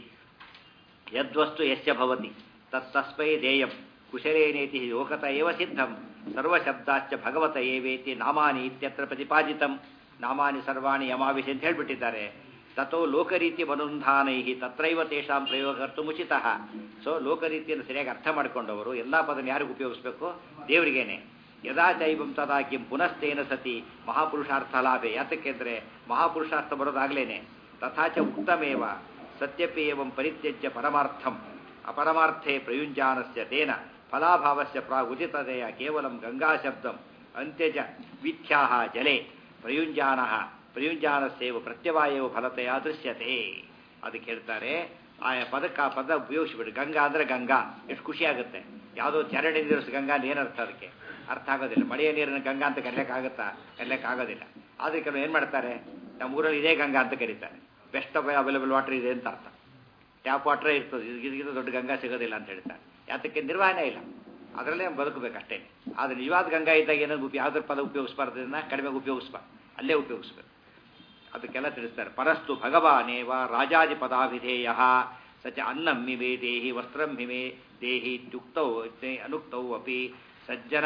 ಯದ್ವಸ್ತು ಯಶ್ಯ ಭವತಿ ತತ್ತಸ್ಮೈ ದೇಯಂ ಕುಶಲೇನೇತಿ ಲೋಕತ ಏವ ಸಿದ್ಧಂ ಸರ್ವಶಬ್ದಾಶ್ಚ ಭಗವತ ಏವೇತಿ ನಾಮಾನಿ ಇತ್ಯತ್ರ ಪ್ರತಿಪಾದಿತಂ ನಾಮಾನಿ ಸರ್ವಾಣಿ ಯಮಾವಿಷಿ ಅಂತ ಹೇಳ್ಬಿಟ್ಟಿದ್ದಾರೆ ತಥೋ ಲೋಕರೀತಿ ಮನುಂಧಾನೈ ತತ್ರೈವ ತೇಷಾಂ ಪ್ರಯೋಗ ಕರ್ತು ಮುಚಿತ ಸೊ ಲೋಕರೀತಿಯನ್ನು ಸರಿಯಾಗಿ ಅರ್ಥ ಮಾಡಿಕೊಂಡವರು ಎಲ್ಲ ಪದನ ಯಾರಿಗೆ ಉಪಯೋಗಿಸ್ಬೇಕು ದೇವರಿಗೇನೆ ಯದಾ ಚೈವಂ ತದಾ ಕಿಂ ಪುನಸ್ತೇನ ಸತಿ ಮಹಾಪುರುಷಾರ್ಥ ಲಾಭೆ ಯಾತಕ್ಕೆಂದರೆ ಮಹಾಪುರುಷಾರ್ಥ ಬರೋದಾಗ್ಲೇನೆ ತಥಾಚ ಉಕ್ತಮೇವ ಸತ್ಯಪಿ ಏವಂ ಪರಿತ್ಯಜ್ಯ ಪರಮಾರ್ಥಂ ಅಪರಮಾರ್ಥೆ ಪ್ರಯುಂಜಾನಸ್ಯ ತೇನ ಫಲಾಭಾವಸ್ಯ ಪ್ರಾಗುದಿತತೆಯ ಕೇವಲಂ ಗಂಗಾಶಬ್ದಂ ಅಂತ್ಯಜ ವಿಖ್ಯಾ ಜಲೆ ಪ್ರಯುಂಜಾನ ಪ್ರಯುಂಜಾನಸ್ಯೇವ ಪ್ರತ್ಯವಾಯವ ಫಲತೆಯ ದೃಶ್ಯತೆ ಅದಕ್ಕೆ ಹೇಳ್ತಾರೆ ಆ ಪದಕ್ಕೆ ಆ ಪದ ಉಪಯೋಗಿಸ್ಬಿಡಿ ಗಂಗಾ ಅಂದರೆ ಗಂಗಾ ಎಷ್ಟು ಖುಷಿ ಆಗುತ್ತೆ ಯಾವುದೋ ಚರಂಡಿ ನೀರು ಗಂಗಾ ಅಂತ ಏನರ್ಥ ಅದಕ್ಕೆ ಅರ್ಥ ಆಗೋದಿಲ್ಲ ಮಳೆಯ ನೀರನ್ನು ಗಂಗಾ ಅಂತ ಕರೆಯೋಕ್ಕಾಗುತ್ತಾ ಕರೆಯೋಕ್ಕಾಗೋದಿಲ್ಲ ಆದರೆ ಕೆಲವು ಏನು ಮಾಡ್ತಾರೆ ನಮ್ಮ ಊರಲ್ಲಿ ಇದೇ ಗಂಗಾ ಅಂತ ಕರೀತಾರೆ ಬೆಸ್ಟ್ ಅವೈಲೇಬಲ್ ವಾಟರ್ ಇದೆ ಅಂತ ಅರ್ಥ ಟ್ಯಾಪ್ ವಾಟ್ರೇ ಇರ್ತದೆ ಇದಕ್ಕಿಂತ ದೊಡ್ಡ ಗಂಗಾ ಸಿಗೋದಿಲ್ಲ ಅಂತ ಹೇಳ್ತಾರೆ ಯಾತಕ್ಕೆ ನಿರ್ವಹಣೆ ಇಲ್ಲ ಅದರಲ್ಲೇ ಬದುಕಬೇಕಷ್ಟೇ ಆದರೆ ನಿಜವಾದ ಗಂಗಾ ಇದ್ದಾಗ ಏನೋ ಯಾವುದ್ರ ಪದ ಉಪಯೋಗಿಸ್ಬಾರ್ದನ್ನ ಕಡಿಮೆ ಉಪಯೋಗಿಸ್ಬಾರ್ದು ಅಲ್ಲೇ ಉಪಯೋಗಿಸ್ಬೇಕು ಅದಕ್ಕೆಲ್ಲ ತಿಳಿಸ್ತಾರೆ ಪರಸ್ತು ಭಗವಾನೇವ ರಾಜಾದಿ ಪದಾಭಿಧೇಯ ಸಚ ಅನ್ನಂ ಹಿಮೆ ದೇಹಿ ವಸ್ತ್ರಂ ಹಿಮೆ ದೇಹಿ ಇತ್ಯುಕ್ತೌ ಅನುಕ್ತೌ ಅಪಿ ಸಜ್ಜನ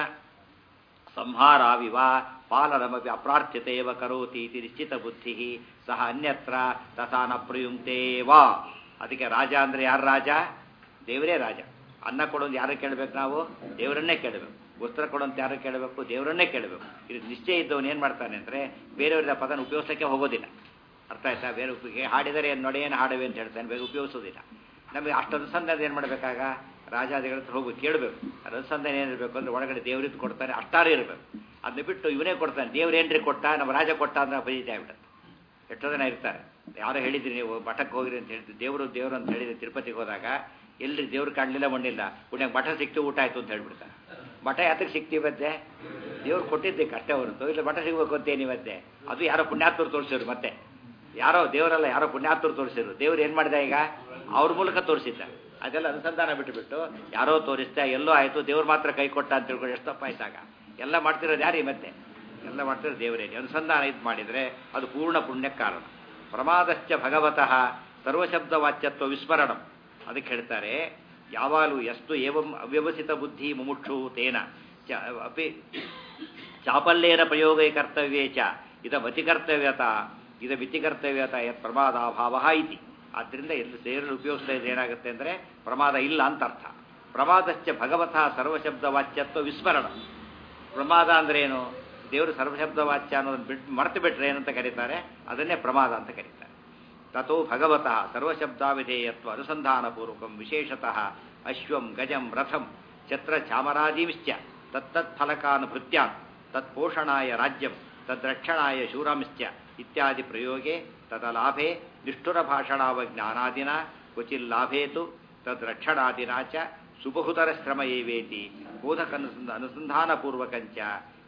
ಸಂಹಾರಾವಿವ ಪಾಲನಮಪಿ ಅಪ್ರಾರ್ಥ್ಯತೆಯವ ಕರೋತಿ ಇತಿ ನಿಶ್ಚಿತ ಬುದ್ಧಿ ಸಹ ಅನ್ಯತ್ರ ತಥಾ ನ ಪ್ರಯುಂಕ್ತೇವಾ ಅದಕ್ಕೆ ರಾಜ ಅಂದರೆ ಯಾರು ರಾಜ ದೇವರೇ ರಾಜ ಅನ್ನ ಕೊಡೋದು ಯಾರು ಕೇಳಬೇಕು ನಾವು ದೇವರನ್ನೇ ಕೇಳಬೇಕು ವಸ್ತ್ರ ಕೊಡೋಂತ ಯಾರು ಕೇಳಬೇಕು ದೇವರನ್ನೇ ಕೇಳಬೇಕು ಇದು ನಿಶ್ಚಯ ಇದ್ದವನು ಏನು ಮಾಡ್ತಾನೆ ಅಂದರೆ ಬೇರೆಯವರ ಪದನ ಉಪಯೋಗಿಸೋಕ್ಕೆ ಹೋಗೋದಿಲ್ಲ ಅರ್ಥ ಆಯ್ತಾ ಬೇರೆ ಉಪಯೋಗ ಹಾಡಿದರೆ ನೊಡೆಯನ್ನು ಹಾಡವೆ ಅಂತ ಹೇಳ್ತಾನೆ ಬೇಗ ಉಪಯೋಗಿಸೋದಿಲ್ಲ ನಮಗೆ ಅಷ್ಟು ಅನುಸಂಧಾನ ಏನು ಮಾಡಬೇಕಾಗ ರಾಜಾದಿಗಳ ಹತ್ರ ಹೋಗಿ ಕೇಳಬೇಕು ಅನುಸಂಧಾನ ಏನಿರಬೇಕು ಅಂದರೆ ಒಳಗಡೆ ದೇವರಿದ್ದು ಕೊಡ್ತಾನೆ ಅಷ್ಟಾರು ಇರಬೇಕು ಅದನ್ನ ಬಿಟ್ಟು ಇವನೇ ಕೊಡ್ತಾನೆ ದೇವ್ರೇನ್ರಿ ಕೊಟ್ಟ ನಮ್ಮ ರಾಜ ಕೊಟ್ಟ ಅಂದ್ರೆ ಬೈಜಿ ಆಗ್ಬಿಡುತ್ತೆ ಎಷ್ಟೋ ಜನ ಇರ್ತಾರೆ ಯಾರೋ ಹೇಳಿದ್ರಿ ನೀವು ಮಠಕ್ಕೆ ಹೋಗಿರಿ ಅಂತ ಹೇಳ್ತೀವಿ ದೇವರು ದೇವರು ಅಂತ ಹೇಳಿದ್ರೆ ತಿರುಪತಿಗೆ ಹೋದಾಗ ಎಲ್ರಿ ದೇವ್ರು ಕಾಣಲಿಲ್ಲ ಮಣ್ಣಿಲ್ಲ ಪುಣ್ಯ ಮಠ ಸಿಕ್ತು ಊಟ ಆಯ್ತು ಅಂತ ಹೇಳ್ಬಿಡ್ತಾರೆ ಮಠ ಯಾತಕ್ಕೆ ಸಿಕ್ತಿವತ್ತೆ ದೇವ್ರು ಕೊಟ್ಟಿದ್ದಕ್ಕೆ ಅಷ್ಟೇ ಹೊರತು ಇಲ್ಲ ಮಠ ಸಿಗ್ಬೇಕು ಅಂತೇನಿವತ್ತೆ ಅದು ಯಾರೋ ಪುಣ್ಯಾತ್ಮರು ತೋರಿಸಿದ್ರು ಮತ್ತೆ ಯಾರೋ ದೇವರಲ್ಲ ಯಾರೋ ಪುಣ್ಯಾತ್ಮರು ತೋರಿಸಿದ್ರು ದೇವ್ರು ಏನು ಮಾಡಿದ ಈಗ ಅವ್ರ ಮೂಲಕ ತೋರಿಸಿದ್ದ ಅದೆಲ್ಲ ಅನುಸಂಧಾನ ಬಿಟ್ಟುಬಿಟ್ಟು ಯಾರೋ ತೋರಿಸ್ತಾ ಎಲ್ಲೋ ಆಯಿತು ದೇವ್ರು ಮಾತ್ರ ಕೈ ಕೊಟ್ಟ ಅಂತ ತಿಳ್ಕೊಂಡು ಎಷ್ಟು ತಪ್ಪ ಆಯ್ತಾಗ ಎಲ್ಲ ಮಾಡ್ತಿರೋದು ಯಾರೀ ಮತ್ತೆ ಎಲ್ಲ ಮಾಡ್ತಿರೋದು ದೇವರೇನೆ ಅನುಸಂಧಾನ ಇದು ಮಾಡಿದರೆ ಅದು ಪೂರ್ಣ ಪುಣ್ಯಕ್ಕೆ ಕಾರಣ ಪ್ರಮಾದಶ್ಚ ಭಗವತಃ ಸರ್ವಶಬ್ದ ವಾಚ್ಯತ್ವ ವಿಸ್ಮರಣಂ ಅದಕ್ಕೆ ಹೇಳ್ತಾರೆ ಯಾವಾಗಲೂ ಎಷ್ಟು ಏವಂ ಅವ್ಯವಸಿತ ಬುದ್ಧಿ ಮುಮುಕ್ಷು ತೇನ ಚ ಅಪಿ ಚಾಪಲ್ಯೇನ ಪ್ರಯೋಗೇ ಕರ್ತವ್ಯೇ ಚ ಇದ ಮತಿಕರ್ತವ್ಯತ ಇದ ಮಿತಿಕರ್ತವ್ಯತ ಯತ್ ಪ್ರಮಾದಾಭಾವ ಇತಿ ಆದ್ದರಿಂದ ಎಲ್ಲ ಸೇರಲು ಉಪಯೋಗಿಸ್ತಾ ಇದ್ರೆ ಏನಾಗುತ್ತೆ ಅಂದರೆ ಪ್ರಮಾದ ಇಲ್ಲ ಅಂತ ಅರ್ಥ ಪ್ರಮಾದಶ್ಚ ಭಗವತಃ ಸರ್ವಶಬ್ದ ವಾಚ್ಯತ್ವ ವಿಸ್ಮರಣ ಪ್ರಮಾದ ಅಂದ್ರೆ ಏನು ದೇವರು ಸರ್ವಶಬ್ದ ವಾಚ್ಯ ಅನ್ನೋದನ್ನು ಬಿಟ್ಟು ಮರೆತು ಬಿಟ್ರೆ ಏನಂತ ಕರೀತಾರೆ ಅದನ್ನೇ ಪ್ರಮಾದ ಅಂತ ಕರೀತಾರೆ ತಥೋ ಭಗವತಃ ಸರ್ವಶಬ್ದಾವಿಧೇಯತ್ವ ಅನುಸಂಧಾನಪೂರ್ವಕಂ ವಿಶೇಷತಃ ಅಶ್ವಂ ಗಜಂ ರಥಂ ಛತ್ರ ಚಾಮರಾಜೀಂಶ್ಚ ತತ್ತತ್ ಫಲಕಾನುಭೃತ್ಯಾನ್ ತತ್ಪೋಷಣಾಯ ರಾಜ್ಯಂ ತದ್ರಕ್ಷಣಾಯ ಶೂರಂಶ್ಚ ಇತ್ಯಾದಿ ಪ್ರಯೋಗೆ ತದಲಾಭೆ ನಿಷ್ಠುರಭಾಷಣಾವಜ್ಞಾನಾದಿನ ಕ್ವಚಿಲ್ಲಾಭೇತು ತದ್ರಕ್ಷಣಾದಿನ ಚ ಸುಬಹುತರ ಶ್ರಮ ಏವೇತಿ ಬೋಧಕ ಅನುಸಂಧಾನಪೂರ್ವಕಂಚ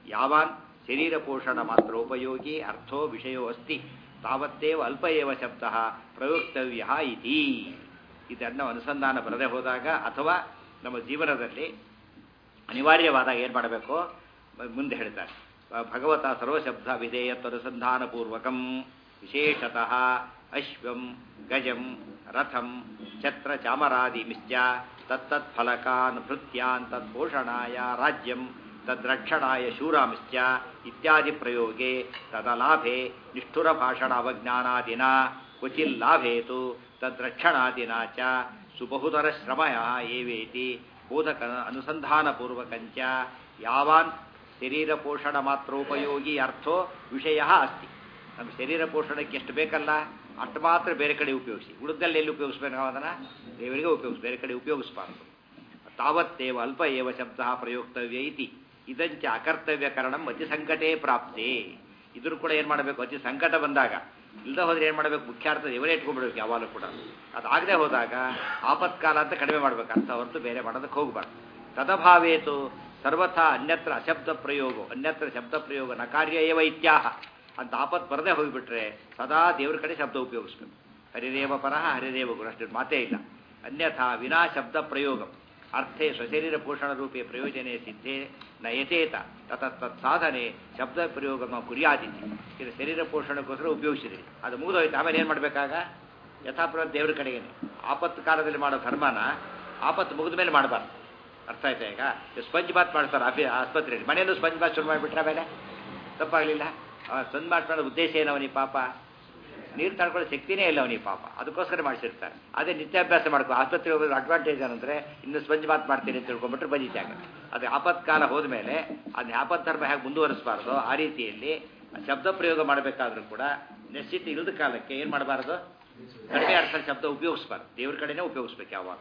ಯಾವಾನ್ ಶರೀರ ಪೋಷಣ ಮಾತ್ರ ಉಪಯೋಗಿ ಅರ್ಥೋ ವಿಷಯೋ ಅಸ್ತಿ ತಾವತ್ತೇವ ಅಲ್ಪ ಏವ ಶಬ್ದ ಪ್ರಯುಕ್ತವ್ಯ ಇತಿ ಇದನ್ನು ಅನುಸಂಧಾನ ಬರದೆ ಹೋದಾಗ ಅಥವಾ ನಮ್ಮ ಜೀವನದಲ್ಲಿ ಅನಿವಾರ್ಯವಾದಾಗ ಏನು ಮಾಡಬೇಕು ಮುಂದೆ ಹೇಳ್ತಾರೆ ಭಗವತ ಸರ್ವಶಬ್ದ ವಿಧೇಯತ್ವನುಸಂಧಾನಪೂರ್ವಕಂ ವಿಶೇಷತಃ ಅಶ್ವಂ ಗಜಂ ರಥಂ ಛತ್ರ ಚಾಮರಾದಿಮಿಶ್ಚ ತತ್ತತ್ಫಲಕಾನ್ ಭೃತ್ಯಾನ್ ತತ್ಪೋಷಣಾಯ ರಾಜ್ಯಂ ತದ್ರಕ್ಷಣಾಯ ಶೂರಾಂಶ್ಚ ಇತ್ಯಾದಿ ಪ್ರಯೋಗೆ ತದಲಾಭೆ ನಿಷ್ಠುರ ಭಾಷಣ ಅವಜ್ಞಾನಾದಿನ ಕ್ವಚಿಲ್ಲಾಭೇತು ತದ್ರಕ್ಷಣಾದಿನ ಚ ಸುಬಹುತರ ಶ್ರಮಯ ಏವೇತಿ ಬೋಧಕ ಅನುಸಂಧಾನಪೂರ್ವಕಂಚ ಯಾವಾನ್ ಶರೀರ ಪೋಷಣ ಮಾತ್ರೋಪಯೋಗಿ ಅರ್ಥೋ ವಿಷಯ ಅಸ್ತಿ ನಮ್ಮ ಶರೀರ ಪೋಷಣಕ್ಕೆ ಎಷ್ಟು ಬೇಕಲ್ಲ ಅಷ್ಟು ಮಾತ್ರ ಬೇರೆ ಕಡೆ ಉಪಯೋಗಿಸಿ ಉಳಿದಲ್ಲಿ ಎಲ್ಲಿ ಉಪಯೋಗಿಸ್ಬೇಕು ನಾವು ಅದನ್ನು ದೇವರಿಗೆ ಉಪಯೋಗಿಸಿ ಬೇರೆ ಕಡೆ ಉಪಯೋಗಿಸಬಾರ್ದು ತಾವತ್ತೇವ ಅಲ್ಪ ಏವ ಶಬ್ದ ಪ್ರಯೋಕ್ತವ್ಯ ಇತಿ ಇದಂಚ ಅಕರ್ತವ್ಯ ಕಾರಣಂ ಅತಿ ಸಂಕಟೇ ಪ್ರಾಪ್ತೆ ಇದ್ರೂ ಕೂಡ ಏನು ಮಾಡಬೇಕು ಅತಿ ಸಂಕಟ ಬಂದಾಗ ಇಲ್ಲದ ಹೋದ್ರೆ ಏನು ಮಾಡಬೇಕು ಮುಖ್ಯಾರ್ಥ ದೇವರೇ ಇಟ್ಕೊಂಡ್ಬಿಡ್ಬೇಕು ಯಾವಾಗಲೂ ಕೂಡ ಅದಾಗದೆ ಹೋದಾಗ ಆಪತ್ಕಾಲ ಅಂತ ಕಡಿಮೆ ಮಾಡ್ಬೇಕು ಅರ್ಥ ಹೊರತು ಬೇರೆ ಮಾಡೋದಕ್ಕೆ ಹೋಗಬಾರ್ದು ತದಭಾವೇತು ಸರ್ವಥಾ ಅನ್ಯತ್ರ ಅಶಬ್ದ ಪ್ರಯೋಗ ಅನ್ಯತ್ರ ಶಬ್ದ ಪ್ರಯೋಗ ನ ಕಾರ್ಯ ಏವ ಇತ್ಯಾಹ ಅಂತ ಆಪತ್ ಬರದೇ ಹೋಗಿಬಿಟ್ರೆ ಸದಾ ದೇವ್ರ ಕಡೆ ಶಬ್ದ ಉಪಯೋಗಿಸ್ಬೇಕು ಹರಿದೇವ ಪರಹ ಹರಿದೇವ ಗುರು ಅಷ್ಟು ಮಾತೇ ಇಲ್ಲ ಅನ್ಯಥಾ ವಿನಾ ಶಬ್ದ ಪ್ರಯೋಗ ಅರ್ಥೇ ಸ್ವಶರೀರ ಪೋಷಣ ರೂಪೇ ಪ್ರಯೋಜನೆ ಸಿದ್ಧೇ ನ ಯಥೇತ ತತ್ ಸಾಧನೆ ಶಬ್ದ ಪ್ರಯೋಗ ಕುರಿಯಾದಿತಿ ಇದು ಶರೀರ ಪೋಷಣಕ್ಕೋಸ್ಕರ ಉಪಯೋಗಿಸಿದ್ರಿ ಅದು ಮುಗಿದೋಯ್ತು ಆಮೇಲೆ ಏನು ಮಾಡಬೇಕಾಗ ಯಥಾಪ್ರವ ದೇವ್ರ ಕಡೆಗೇನೆ ಆಪತ್ತು ಕಾಲದಲ್ಲಿ ಮಾಡೋ ಧರ್ಮನ ಆಪತ್ತು ಮುಗಿದ ಮೇಲೆ ಮಾಡಬಾರ್ದು ಅರ್ಥ ಆಯ್ತಾ ಈಗ ಸ್ಪಂಜ್ ಬಾತ್ ಮಾಡ್ತಾರೆ ಅಭಿ ಆಸ್ಪತ್ರೆಯಲ್ಲಿ ಮನೆಯಲ್ಲೂ ಸ್ಪಂಜ್ ಬಾತ್ ಶುರು ಮಾಡಿಬಿಟ್ರೆ ಆಮೇಲೆ ತಪ್ಪಾಗಲಿಲ್ಲ ಸ್ಪಂಜ್ ಬಾತ್ ಮಾಡೋ ಉದ್ದೇಶ ಏನು ಅವನಿಗೆ ಪಾಪ ನೀರು ತಡ್ಕೊಳ್ಳೋ ಶಕ್ತಿನೇ ಇಲ್ಲ ಅವನಿಗೆ ಪಾಪ ಅದಕ್ಕೋಸ್ಕರ ಮಾಡಿಸಿರ್ತಾರೆ ಅದೇ ನಿತ್ಯಾಭ್ಯಾಸ ಮಾಡ್ಕೊ ಆಸ್ಪತ್ರೆಗೆ ಹೋಗೋದು ಅಡ್ವಾಂಟೇಜ್ ಏನಂದ್ರೆ ಇನ್ನು ಸ್ಪಂಜ್ ಬಾತ್ ಮಾಡ್ತೀನಿ ಅಂತ ತಿಳ್ಕೊಂಬಿಟ್ರೆ ಬಜಿತಾಗ ಅದು ಆಪತ್ಕಾಲ ಹೋದ್ಮೇಲೆ ಅದನ್ನ ಆಪತ್ ಧರ್ಮ ಹೇಗೆ ಮುಂದುವರಿಸಬಾರ್ದು ಆ ರೀತಿಯಲ್ಲಿ ಶಬ್ದ ಪ್ರಯೋಗ ಮಾಡಬೇಕಾದ್ರೂ ಕೂಡ ನೆಸಿಟಿ ಇಲ್ಲದ ಕಾಲಕ್ಕೆ ಏನು ಮಾಡಬಾರ್ದು ಕಡಿಮೆ ಅರ್ಥ ಶಬ್ದ ಉಪಯೋಗಿಸ್ಬಾರ್ದು ದೇವ್ರ ಕಡೆನೇ ಉಪಯೋಗಿಸ್ಬೇಕು ಯಾವಾಗ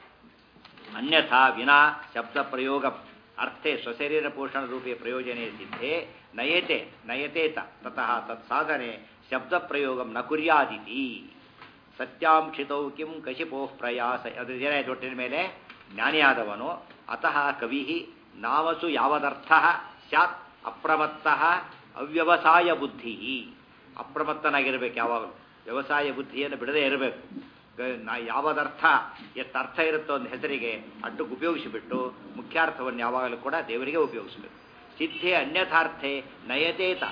ಅನ್ಯಥಾ ವಿನಾ ಶಬ್ದ ಪ್ರಯೋಗ ಅರ್ಥೆ ಸ್ವಶರೀರ ಪೋಷಣ ರೂಪೇ ಪ್ರಯೋಜನೆ ಸಿದ್ಧೆ ನಯತೆ ನಯತೇತ ತತಃ ತತ್ಸಾಧನೆ ಶಬ್ದ ಪ್ರಯೋಗಂ ನ ಕುರ್ಯಾದಿತಿ ಸತ್ಯಾಂಶಿತೌ ಕಿಂ ಕಶಿಪೋಃ ಪ್ರಯಾಸ ಅದು ಏನಾಯ್ತು ಒಟ್ಟಿನ ಮೇಲೆ ಜ್ಞಾನಿಯಾದವನು ಅತಃ ಕವಿ ನಾಮಸು ಯಾವದರ್ಥ ಸ್ಯಾತ್ ಅಪ್ರಮತ್ತ ಅವ್ಯವಸಾಯ ಬುದ್ಧಿ ಅಪ್ರಮತ್ತನಾಗಿರ್ಬೇಕು ಯಾವಾಗಲೂ ವ್ಯವಸಾಯ ಬುದ್ಧಿಯನ್ನು ಬಿಡದೇ ಇರಬೇಕು ನಾ ಯಾವದರ್ಥ ಎಷ್ಟು ಅರ್ಥ ಇರುತ್ತೋ ಒಂದು ಹೆಸರಿಗೆ ಅಡ್ಡಕ್ಕೆ ಉಪಯೋಗಿಸಿಬಿಟ್ಟು ಮುಖ್ಯಾರ್ಥವನ್ನು ಯಾವಾಗಲೂ ಕೂಡ ದೇವರಿಗೆ ಉಪಯೋಗಿಸಬೇಕು ಸಿದ್ಧೆ ಅನ್ಯಥಾರ್ಥೆ ನಯತೇತ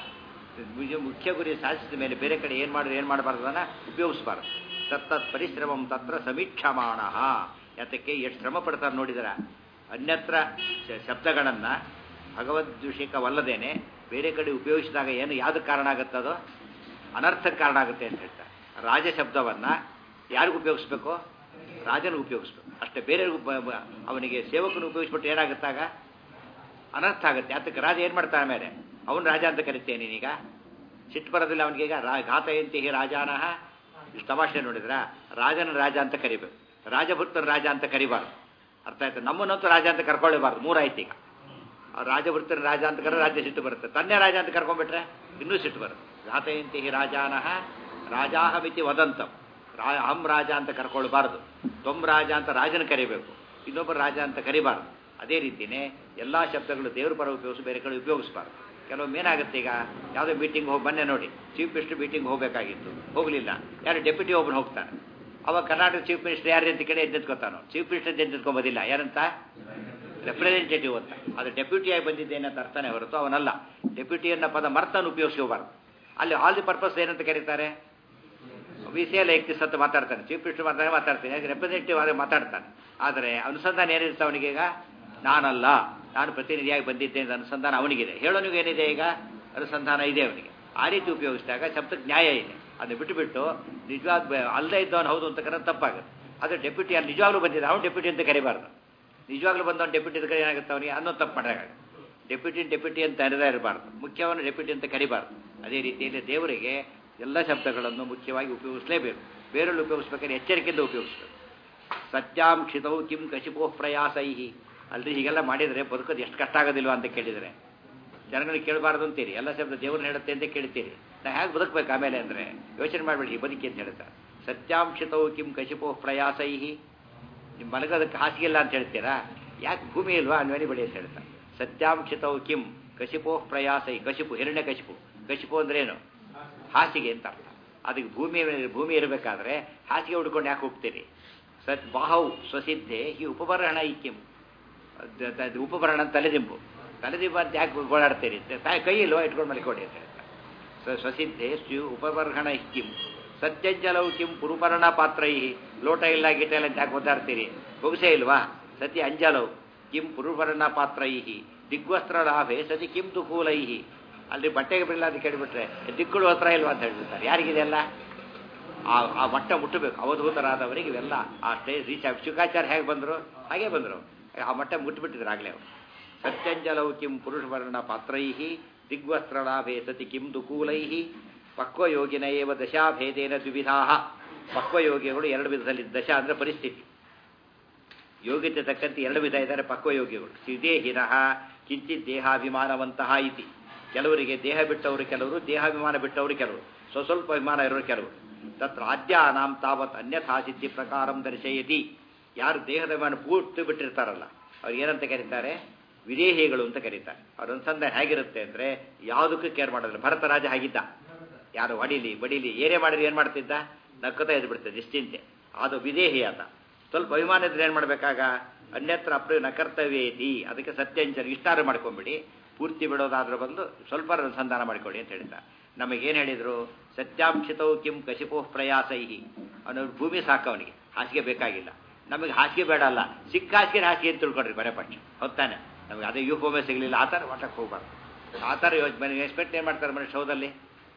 ಮುಖ್ಯ ಗುರಿ ಸಾಧಿಸಿದ ಮೇಲೆ ಬೇರೆ ಕಡೆ ಏನು ಮಾಡಿದ್ರೆ ಏನು ಮಾಡಬಾರ್ದು ಅದನ್ನು ಉಪಯೋಗಿಸಬಾರ್ದು ತತ್ತತ್ ಪರಿಶ್ರಮಂ ತತ್ರ ಸಮೀಕ್ಷಮಾಣ ಯಾತಕ್ಕೆ ಎಷ್ಟು ಶ್ರಮ ಪಡ್ತಾರೆ ನೋಡಿದರ ಅನ್ಯತ್ರ ಶಬ್ದಗಳನ್ನು ಭಗವದ್ವಿಷಯಕವಲ್ಲದೇನೆ ಬೇರೆ ಕಡೆ ಉಪಯೋಗಿಸಿದಾಗ ಏನು ಯಾವ್ದು ಕಾರಣ ಆಗುತ್ತದೋ ಅನರ್ಥಕ್ಕೆ ಕಾರಣ ಆಗುತ್ತೆ ಅಂತ ಹೇಳ್ತಾರೆ ರಾಜ ಶಬ್ದವನ್ನು ಯಾರಿಗೂ ಉಪಯೋಗಿಸ್ಬೇಕು ರಾಜನಿಗೆ ಉಪಯೋಗಿಸ್ಬೇಕು ಅಷ್ಟೇ ಬೇರೆ ಅವನಿಗೆ ಸೇವಕನ ಉಪಯೋಗಿಸ್ಬಿಟ್ಟು ಏನಾಗುತ್ತಾಗ ಅನರ್ಥ ಆಗುತ್ತೆ ಅದಕ್ಕೆ ರಾಜ ಏನು ಮಾಡ್ತಾನೆ ಮೇಲೆ ಅವನು ರಾಜ ಅಂತ ಕರಿತೇನೆ ನೀನೀಗ ಸಿಟ್ಟು ಬರೋದಿಲ್ಲ ಅವನಿಗೀಗ ರಾ ಘಾತಯಂತಿ ರಾಜಾನಹ ಇಷ್ಟು ತಮಾಷೆ ನೋಡಿದ್ರ ರಾಜನ ರಾಜ ಅಂತ ಕರಿಬೇಕು ರಾಜಭೃತರ ರಾಜ ಅಂತ ಕರಿಬಾರ್ದು ಅರ್ಥ ಆಯ್ತು ನಮ್ಮನ್ನಂತೂ ರಾಜ ಅಂತ ಕರ್ಕೊಳ್ಳೇಬಾರ್ದು ಮೂರಾಯ್ತು ಈಗ ರಾಜಭೃತರ ರಾಜ ಅಂತ ಕರೆ ರಾಜ್ಯ ಸಿಟ್ಟು ಬರುತ್ತೆ ತನ್ನೇ ರಾಜ ಅಂತ ಕರ್ಕೊಂಡ್ಬಿಟ್ರೆ ಇನ್ನೂ ಸಿಟ್ಟು ಬರುತ್ತೆ ಘಾತಯಂತಿ ರಾಜಾನಹ ರಾಜಾಹಮಿತಿ ವದಂತಂ ರಾ ಅಹಂ ರಾಜ ಅಂತ ಕರ್ಕೊಳ್ಬಾರ್ದು ತೊಮ್ ರಾಜ ಅಂತ ರಾಜನ ಕರಿಬೇಕು ಇನ್ನೊಬ್ಬರು ರಾಜ ಅಂತ ಕರಿಬಾರ್ದು ಅದೇ ರೀತಿಯೇ ಎಲ್ಲ ಶಬ್ದಗಳು ದೇವ್ರ ಪರ ಉಪಯೋಗಿಸಿ ಬೇರೆ ಕಡೆ ಉಪಯೋಗಿಸಬಾರ್ದು ಕೆಲವೊಮ್ಮೆ ಏನಾಗುತ್ತೆ ಈಗ ಯಾವುದೋ ಮೀಟಿಂಗ್ ಹೋಗಿ ಬನ್ನೆ ನೋಡಿ ಚೀಫ್ ಮಿನಿಸ್ಟರ್ ಮೀಟಿಂಗ್ ಹೋಗಬೇಕಾಗಿತ್ತು ಹೋಗಲಿಲ್ಲ ಯಾರು ಡೆಪ್ಯೂಟಿ ಒಬ್ಬನು ಹೋಗ್ತಾನೆ ಅವಾಗ ಕರ್ನಾಟಕ ಚೀಫ್ ಮಿನಿಸ್ಟರ್ ಯಾರು ಅಂತ ಕಡೆ ಎದ್ದೆತ್ಕೊತಾನೋ ಚೀಫ್ ಮಿನಿಸ್ಟರ್ ಎದ್ದೆತ್ಕೊಂಬೋದಿಲ್ಲ ಯಾರಂತ ರೆಪ್ರೆಸೆಂಟೇಟಿವ್ ಅಂತ ಅದು ಡೆಪ್ಯೂಟಿ ಆಗಿ ಬಂದಿದ್ದೇನೆ ಅಂತ ಅರ್ಥನೇ ಹೊರತು ಅವನಲ್ಲ ಡೆಪ್ಯೂಟಿ ಅನ್ನೋ ಪದ ಮರ್ತನ್ನು ಉಪಯೋಗಿಸ್ಕೋಬಾರ್ದು ಅಲ್ಲಿ ಆಲ್ ದಿ ಪರ್ಪಸ್ ಏನಂತ ಕರೀತಾರೆ ವಿ ಸಿ ಎಲ್ ಎಕ್ತಿಸ್ ಅಂತ ಮಾತಾಡ್ತಾನೆ ಚೀಫ್ ಮಿನಿಸ್ಟರ್ ಮಾತಾಡಿ ಮಾತಾಡ್ತೀನಿ ರೆಪ್ರೆಸೆಂಟೇಟಿವ್ ಆದರೆ ಮಾತಾಡ್ತಾನೆ ಆದರೆ ಅನುಸಂಧಾನ ಏನಿರುತ್ತೆ ಅವನಿಗೀಗ ನಾನಲ್ಲ ನಾನು ಪ್ರತಿನಿಧಿಯಾಗಿ ಬಂದಿದ್ದೇನೆ ಅಂತ ಅನುಸಂಧಾನ ಅವನಿಗಿದೆ ಹೇಳೋನಿಗೆ ಏನಿದೆ ಈಗ ಅನುಸಂಧಾನ ಇದೆ ಅವನಿಗೆ ಆ ರೀತಿ ಉಪಯೋಗಿಸಿದಾಗ ಶಬ್ದಕ್ಕೆ ನ್ಯಾಯ ಇದೆ ಅದನ್ನು ಬಿಟ್ಟುಬಿಟ್ಟು ನಿಜವಾದ ಅಲ್ಲದೆ ಇದ್ದವನು ಹೌದು ಅಂತ ಕರೆದು ತಪ್ಪಾಗುತ್ತೆ ಆದರೆ ಡೆಪ್ಯೂಟಿ ಅಲ್ಲಿ ನಿಜವಾಗ್ಲೂ ಬಂದಿದ್ದ ಅವನು ಡೆಪ್ಯೂಟಿ ಅಂತ ಕರಿಬಾರ್ದು ನಿಜವಾಗ್ಲೂ ಬಂದವನು ಡೆಪ್ಯೂಟಿ ಅಂತ ಕರೆ ಏನಾಗುತ್ತೆ ಅವನಿಗೆ ಅನ್ನೋ ತಪ್ಪು ಮಾಡಿದಾಗ ಡೆಪ್ಯೂಟಿ ಡೆಪ್ಯೂಟಿ ಅಂತ ಅರಿದ ಇರಬಾರ್ದು ಮುಖ್ಯವನ್ನು ಡೆಪ್ಯೂಟಿ ಅಂತ ಕರಿಬಾರ್ದು ಅದೇ ರೀತಿಯಲ್ಲಿ ದೇವರಿಗೆ ಎಲ್ಲ ಶಬ್ದಗಳನ್ನು ಮುಖ್ಯವಾಗಿ ಉಪಯೋಗಿಸಲೇಬೇಕು ಬೇರೆಯಲ್ಲಿ ಉಪಯೋಗಿಸ್ಬೇಕಾದ್ರೆ ಎಚ್ಚರಿಕೆಯಿಂದ ಉಪಯೋಗಿಸ್ಬೇಕು ಸತ್ಯಾಂಕ್ಷಿತವು ಕಿಂ ಕಶಿಪೋಃ ಪ್ರಯಾಸೈಹಿ ಅಲ್ರಿ ಹೀಗೆಲ್ಲ ಮಾಡಿದರೆ ಬದುಕೋದು ಎಷ್ಟು ಕಷ್ಟ ಆಗೋದಿಲ್ವ ಅಂತ ಕೇಳಿದರೆ ಜನಗಳಿಗೆ ಕೇಳಬಾರ್ದು ಅಂತೀರಿ ಎಲ್ಲ ಶಬ್ದ ದೇವ್ರನ್ನ ಹೇಳುತ್ತೆ ಅಂತ ಕೇಳ್ತೀರಿ ನಾ ಹೇಗೆ ಬದುಕಬೇಕು ಆಮೇಲೆ ಅಂದರೆ ಯೋಚನೆ ಮಾಡಬೇಡಿ ಈ ಬದುಕಿ ಅಂತ ಹೇಳ್ತಾರೆ ಸತ್ಯಾಂಕ್ಷಿತವು ಕಿಂ ಕಶಿಪೋಃ ಪ್ರಯಾಸೈಹಿ ನಿಮ್ಮ ಮಲಗೋದಕ್ಕೆ ಹಾಸಿಗೆ ಇಲ್ಲ ಅಂತ ಹೇಳ್ತೀರಾ ಯಾಕೆ ಭೂಮಿ ಇಲ್ವಾ ಅನ್ವೇನಿ ಬಡಿ ಅಂತ ಹೇಳ್ತಾರೆ ಸತ್ಯಾಂಕ್ಷಿತವು ಕಿಂ ಕಶಿಪೋ ಪ್ರಯಾಸ ಕಶಿಪು ಹಿರಣ್ಯ ಕಶಿಪು ಕಶಿಪು ಅಂದ್ರೇನು ಹಾಸಿಗೆ ಅಂತ ಅರ್ಥ ಅದಕ್ಕೆ ಭೂಮಿ ಭೂಮಿ ಇರಬೇಕಾದ್ರೆ ಹಾಸಿಗೆ ಹುಡ್ಕೊಂಡು ಯಾಕೆ ಹೋಗ್ತೀರಿ ಸತ್ ಬಾಹವು ಸ್ವಸಿದ್ಧೆ ಈ ಉಪಬರಹಣ ಐಕ್ಯಂ ಅದ್- ಅದ್- ಅದು ಉಪಬರಹಣ ಅಂತ ತಲೆದಿಂಬು ತಲೆದಿಂಬು ಅಂತ ಯಾಕೆ ಓಡಾಡ್ತೀರಿ ತಾ- ಕೈ ಇಲ್ವಾ ಇಟ್ಕೊಂಡು ಮಲ್ಕೊಡಿ ಅಂತ ಹೇಳ್ತಾರೆ ಸ ಸ್ವಸಿದ್ಧೆ ಸ್ಯು ಉಪಬರ್ಹಣ ಕಿಂ ಸತ್ಯಜ್ಜಲವು ಕಿಂ ಪುರುಪರ್ಣ ಪಾತ್ರೈ ಲೋಟ ಇಲ್ಲ ಗಿಟ ಇಲ್ಲ ಅಂತ ಯಾಕೆ ಒದ್ದಾಡ್ತೀರಿ ಬೊಗಸೆ ಇಲ್ವಾ ಸತ್ಯ ಅಂಜಲವು ಕಿಂ ಪುರುಪರ್ಣ ಪಾತ್ರೈ ದಿಗ್ವಸ್ತ್ರ ಲಾಭೆ ಸತಿ ಕಿಂ ತುಕೂಲೈ ಅಲ್ಲಿ ಬಟ್ಟೆಗೆ ಬಿಡಲ್ಲ ಅಂತ ಕೇಳಿಬಿಟ್ರೆ ದಿಕ್ಕುಳು ಹತ್ರ ಇಲ್ವಾ ಅಂತ ಹೇಳ್ಬಿಡ್ತಾರೆ ಯಾರಿಗಿದೆಲ್ಲ ಆ ಆ ಮಟ್ಟ ಮುಟ್ಟಬೇಕು ಅವಧೂತರಾದವರಿಗೆ ಇವೆಲ್ಲ ಆ ಸ್ಟೇಜ್ ರೀಚ್ ಆಗಿ ಶುಕಾಚಾರ್ಯ ಹೇಗೆ ಬಂದರು ಹಾಗೆ ಬಂದರು ಆ ಮಟ್ಟ ಮುಟ್ಟಿಬಿಟ್ಟಿದ್ರು ಆಗಲೇ ಅವರು ಸತ್ಯಂಜಲವು ಕಿಂ ಪುರುಷವರ್ಣ ಪಾತ್ರೈ ದಿಗ್ವಸ್ತ್ರಲಾಭೆ ಸತಿ ಕಿಂ ದುಕೂಲೈ ಪಕ್ವಯೋಗಿನ ಏವ ದಶಾಭೇದೇನ ದ್ವಿವಿಧಾ ಪಕ್ವಯೋಗಿಗಳು ಎರಡು ವಿಧದಲ್ಲಿ ದಶ ಅಂದರೆ ಪರಿಸ್ಥಿತಿ ಯೋಗ್ಯತೆ ತಕ್ಕಂತೆ ಎರಡು ವಿಧ ಇದ್ದಾರೆ ಪಕ್ವಯೋಗಿಗಳು ಸಿದೇಹಿನಃ ಕಿಂಚಿತ್ ದೇಹಾಭಿಮಾನವಂತಹ ಇತಿ ಕೆಲವರಿಗೆ ದೇಹ ಬಿಟ್ಟವರು ಕೆಲವರು ದೇಹಾಭಿಮಾನ ಬಿಟ್ಟವರು ಕೆಲವರು ಸ್ವ ಸ್ವಲ್ಪ ಅಭಿಮಾನ ಇರೋರು ಕೆಲವರು ತತ್ರ ಆದ್ಯಾನಾಂ ತಾವತ್ ಅನ್ಯಥಾ ಸಿದ್ಧಿ ಪ್ರಕಾರಂ ದರ್ಶಯತಿ ಯಾರು ದೇಹದ ಅಭಿಮಾನ ಪೂರ್ತಿ ಬಿಟ್ಟಿರ್ತಾರಲ್ಲ ಅವ್ರು ಏನಂತ ಕರೀತಾರೆ ವಿದೇಹಿಗಳು ಅಂತ ಕರೀತಾರೆ ಅವ್ರ ಅನುಸಂಧಾನ ಹೇಗಿರುತ್ತೆ ಅಂದರೆ ಯಾವುದಕ್ಕೂ ಕೇರ್ ಮಾಡೋದಿಲ್ಲ ಭರತ ರಾಜ ಹಾಗಿದ್ದ ಯಾರು ಹೊಡಿಲಿ ಬಡಿಲಿ ಏನೇ ಮಾಡಿದ್ರೆ ಏನು ಮಾಡ್ತಿದ್ದ ನಕ್ಕತ ಎದ್ದು ಬಿಡ್ತದೆ ನಿಶ್ಚಿಂತೆ ಅದು ವಿದೇಹಿ ಆತ ಸ್ವಲ್ಪ ಅಭಿಮಾನ ಇದ್ರೆ ಏನು ಮಾಡಬೇಕಾಗ ಅನ್ಯತ್ರ ಅಪ್ರ ನಕರ್ತವ್ಯ ಐತಿ ಅದಕ್ಕೆ ಸತ್ಯಂಚನ ಇಷ್ಟಾರು ಮಾಡ್ಕೊಂಬಿಡಿ ಪೂರ್ತಿ ಬಿಡೋದಾದ್ರ ಬದಲು ಸ್ವಲ್ಪ ಅನುಸಂಧಾನ ಮಾಡಿಕೊಡಿ ಅಂತ ಹೇಳಿದ್ದ ನಮಗೇನು ಹೇಳಿದ್ರು ಸತ್ಯಾಂಶಿತವು ಕಿಂ ಕಶಿಪೋ ಪ್ರಯಾಸೈ ಅವನು ಭೂಮಿ ಸಾಕವನಿಗೆ ಹಾಸಿಗೆ ಬೇಕಾಗಿಲ್ಲ ನಮಗೆ ಹಾಸಿಗೆ ಬೇಡ ಅಲ್ಲ ಸಿಕ್ಕ ಹಾಸಿಗೆ ಹಾಸಿಗೆ ಅಂತ ತಿಳ್ಕೊಡ್ರಿ ಬರೇ ಪಕ್ಷ ಹೊತ್ತಾನೆ ನಮಗೆ ಅದೇ ಯೂಫೋಮೆ ಸಿಗಲಿಲ್ಲ ಆ ಥರ ಮಠಕ್ಕೆ ಹೋಗ್ಬಾರ್ದು ಆ ಥರ ಯೋಚನೆ ಎಕ್ಸ್ಪೆಕ್ಟ್ ಏನು ಮಾಡ್ತಾರೆ ಮನೆ ಶೋದಲ್ಲಿ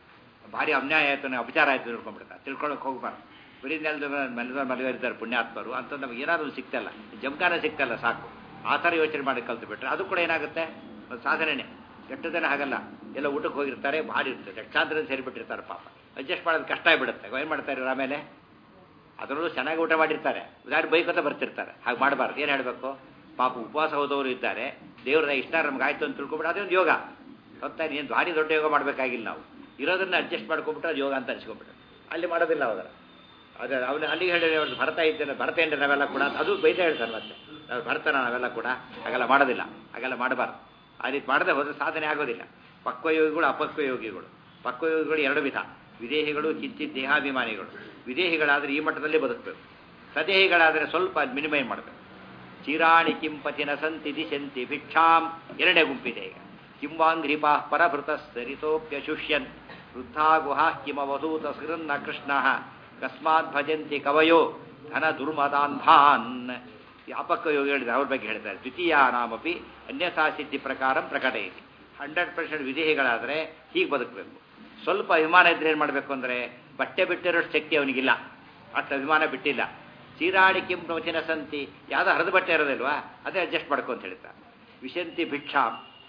ಭಾರಿ ಅನ್ಯಾಯ ಆಯ್ತು ನನಗೆ ಅಪಚಾರ ಆಯ್ತು ತಿಳ್ಕೊಂಡ್ಬಿಡ್ತಾರೆ ತಿಳ್ಕೊಳಕ್ಕೆ ಹೋಗ್ಬಾರ್ದು ಬಿಡಿ ನೆಲದ ನೆಲದ ಮಲಗ ಇರ್ತಾರೆ ಪುಣ್ಯಾತ್ಮರು ಅಂತ ನಮ್ಗೆ ಏನಾದರೂ ಸಿಗ್ತಲ್ಲ ಜಮಖಾನ ಸಿಗ್ತಲ್ಲ ಸಾಕು ಆ ಥರ ಯೋಚನೆ ಮಾಡಿ ಕಲ್ತು ಬಿಟ್ರೆ ಅದು ಕೂಡ ಏನಾಗುತ್ತೆ ಒಂದು ಸಾಧನೆನೇ ಕೆಟ್ಟದನೇ ಹಾಗಲ್ಲ ಎಲ್ಲ ಊಟಕ್ಕೆ ಹೋಗಿರ್ತಾರೆ ಭಾರಿ ಇರ್ತದೆ ಲಕ್ಷಾಂತರ ಸೇರಿಬಿಟ್ಟಿರ್ತಾರೆ ಪಾಪ ಅಡ್ಜಸ್ಟ್ ಮಾಡೋದು ಕಷ್ಟ ಆಗಿಬಿಡುತ್ತೆ ಏನು ಮಾಡ್ತಾರೆ ಆಮೇಲೆ ಅದರಲ್ಲೂ ಚೆನ್ನಾಗಿ ಊಟ ಮಾಡಿರ್ತಾರೆ ಉದಾಹರಣೆ ಬೈಕತ್ತ ಬರ್ತಿರ್ತಾರೆ ಹಾಗೆ ಮಾಡಬಾರ್ದು ಏನು ಹೇಳಬೇಕು ಪಾಪ ಉಪವಾಸ ಹೋದವರು ಇದ್ದಾರೆ ದೇವ್ರದ ಇಷ್ಟ ನಮ್ಗೆ ಆಯ್ತು ಅಂತ ತಿಳ್ಕೊಬಿಟ್ಟು ಅದೇ ಒಂದು ಯೋಗ ಗೊತ್ತಾ ಏನು ಭಾರಿ ದೊಡ್ಡ ಯೋಗ ಮಾಡಬೇಕಾಗಿಲ್ಲ ನಾವು ಇರೋದನ್ನ ಅಡ್ಜಸ್ಟ್ ಮಾಡ್ಕೊಂಬಿಟ್ರೆ ಅದು ಯೋಗ ಅಂತ ಅನ್ಸ್ಕೊಂಬಿಟ್ರೆ ಅಲ್ಲಿ ಮಾಡೋದಿಲ್ಲ ಅವಾಗ ಅದೇ ಅವನು ಅಲ್ಲಿಗೆ ಹೇಳಿ ಅವ್ರು ಭರತ ಇದ್ದೇನೆ ಭರತ ಏನ್ರಿ ನಾವೆಲ್ಲ ಕೂಡ ಅಂತ ಅದು ಬೈತಾ ಹೇಳ್ತಾರೆ ಮತ್ತೆ ನಾವು ಭರತನ ನಾವೆಲ್ಲ ಕೂಡ ಹಾಗೆಲ್ಲ ಮಾಡೋದಿಲ್ಲ ಹಾಗೆಲ್ಲ ಮಾಡಬಾರ್ದು ಆ ರೀತಿ ಮಾಡದೆ ಹೋದ್ರೆ ಸಾಧನೆ ಆಗೋದಿಲ್ಲ ಪಕ್ವಯೋಗಿಗಳು ಅಪಕ್ವಯೋಗಿಗಳು ಪಕ್ವಯೋಗಿಗಳು ಎರಡು ವಿಧ ವಿದೇಹಿಗಳು ಕಿಂಚಿತ್ ದೇಹಾಭಿಮಾನಿಗಳು ವಿದೇಹಿಗಳಾದರೆ ಈ ಮಟ್ಟದಲ್ಲಿ ಬದುಕಬೇಕು ಸದೇಹಿಗಳಾದರೆ ಸ್ವಲ್ಪ ಮಿನಿಮೈನ್ ಮಾಡಬೇಕು ಚಿರಾಣಿ ಕಿಂಪತಿನ ಸಂತಿ ದಿಶಂತಿ ಭಿಕ್ಷಾಂ ಎರಡನೇ ಗುಂಪಿದೆ ಈಗ ಕಿಂವಾಂಗ್ರಿಪಾ ಪರಭೃತ ಸರಿತೋಪ್ಯಶುಷ್ಯನ್ ವೃದ್ಧಾ ಗುಹಾ ಕಿಮವಧೂತ ಸೃನ್ನ ಕೃಷ್ಣ ಕಸ್ಮಾತ್ ಭಜಂತಿ ಕವಯೋ ಧನ ದುರ್ಮದಾನ್ಭಾನ್ ವ್ಯಾಪಕ ಯೋಗ ಹೇಳಿದ್ರೆ ಅವ್ರ ಬಗ್ಗೆ ಹೇಳ್ತಾರೆ ದ್ವಿತೀಯ ನಾಮಪಿ ಅನ್ಯಥಾ ಸಿದ್ಧಿ ಪ್ರಕಾರ ಪ್ರಕಟಯಿತಿ ಹಂಡ್ರೆಡ್ ಪರ್ಸೆಂಟ್ ವಿದೇಹಿಗಳಾದರೆ ಹೀಗೆ ಬದುಕಬೇಕು ಸ್ವಲ್ಪ ಅಭಿಮಾನ ಇದ್ರೆ ಏನು ಮಾಡಬೇಕು ಅಂದರೆ ಬಟ್ಟೆ ಬಿಟ್ಟಿರೋಷ್ಟು ಶಕ್ತಿ ಅವನಿಗಿಲ್ಲ ಅಷ್ಟು ಅಭಿಮಾನ ಬಿಟ್ಟಿಲ್ಲ ಚೀರಾಣಿ ಕಿಂ ವಚನ ಸಂತಿ ಯಾವುದೋ ಹರಿದ ಬಟ್ಟೆ ಇರೋದಿಲ್ವಾ ಅದೇ ಅಡ್ಜಸ್ಟ್ ಮಾಡ್ಕೊ ಅಂತ ಹೇಳ್ತಾರೆ ವಿಶಂತಿ ಭಿಕ್ಷಾ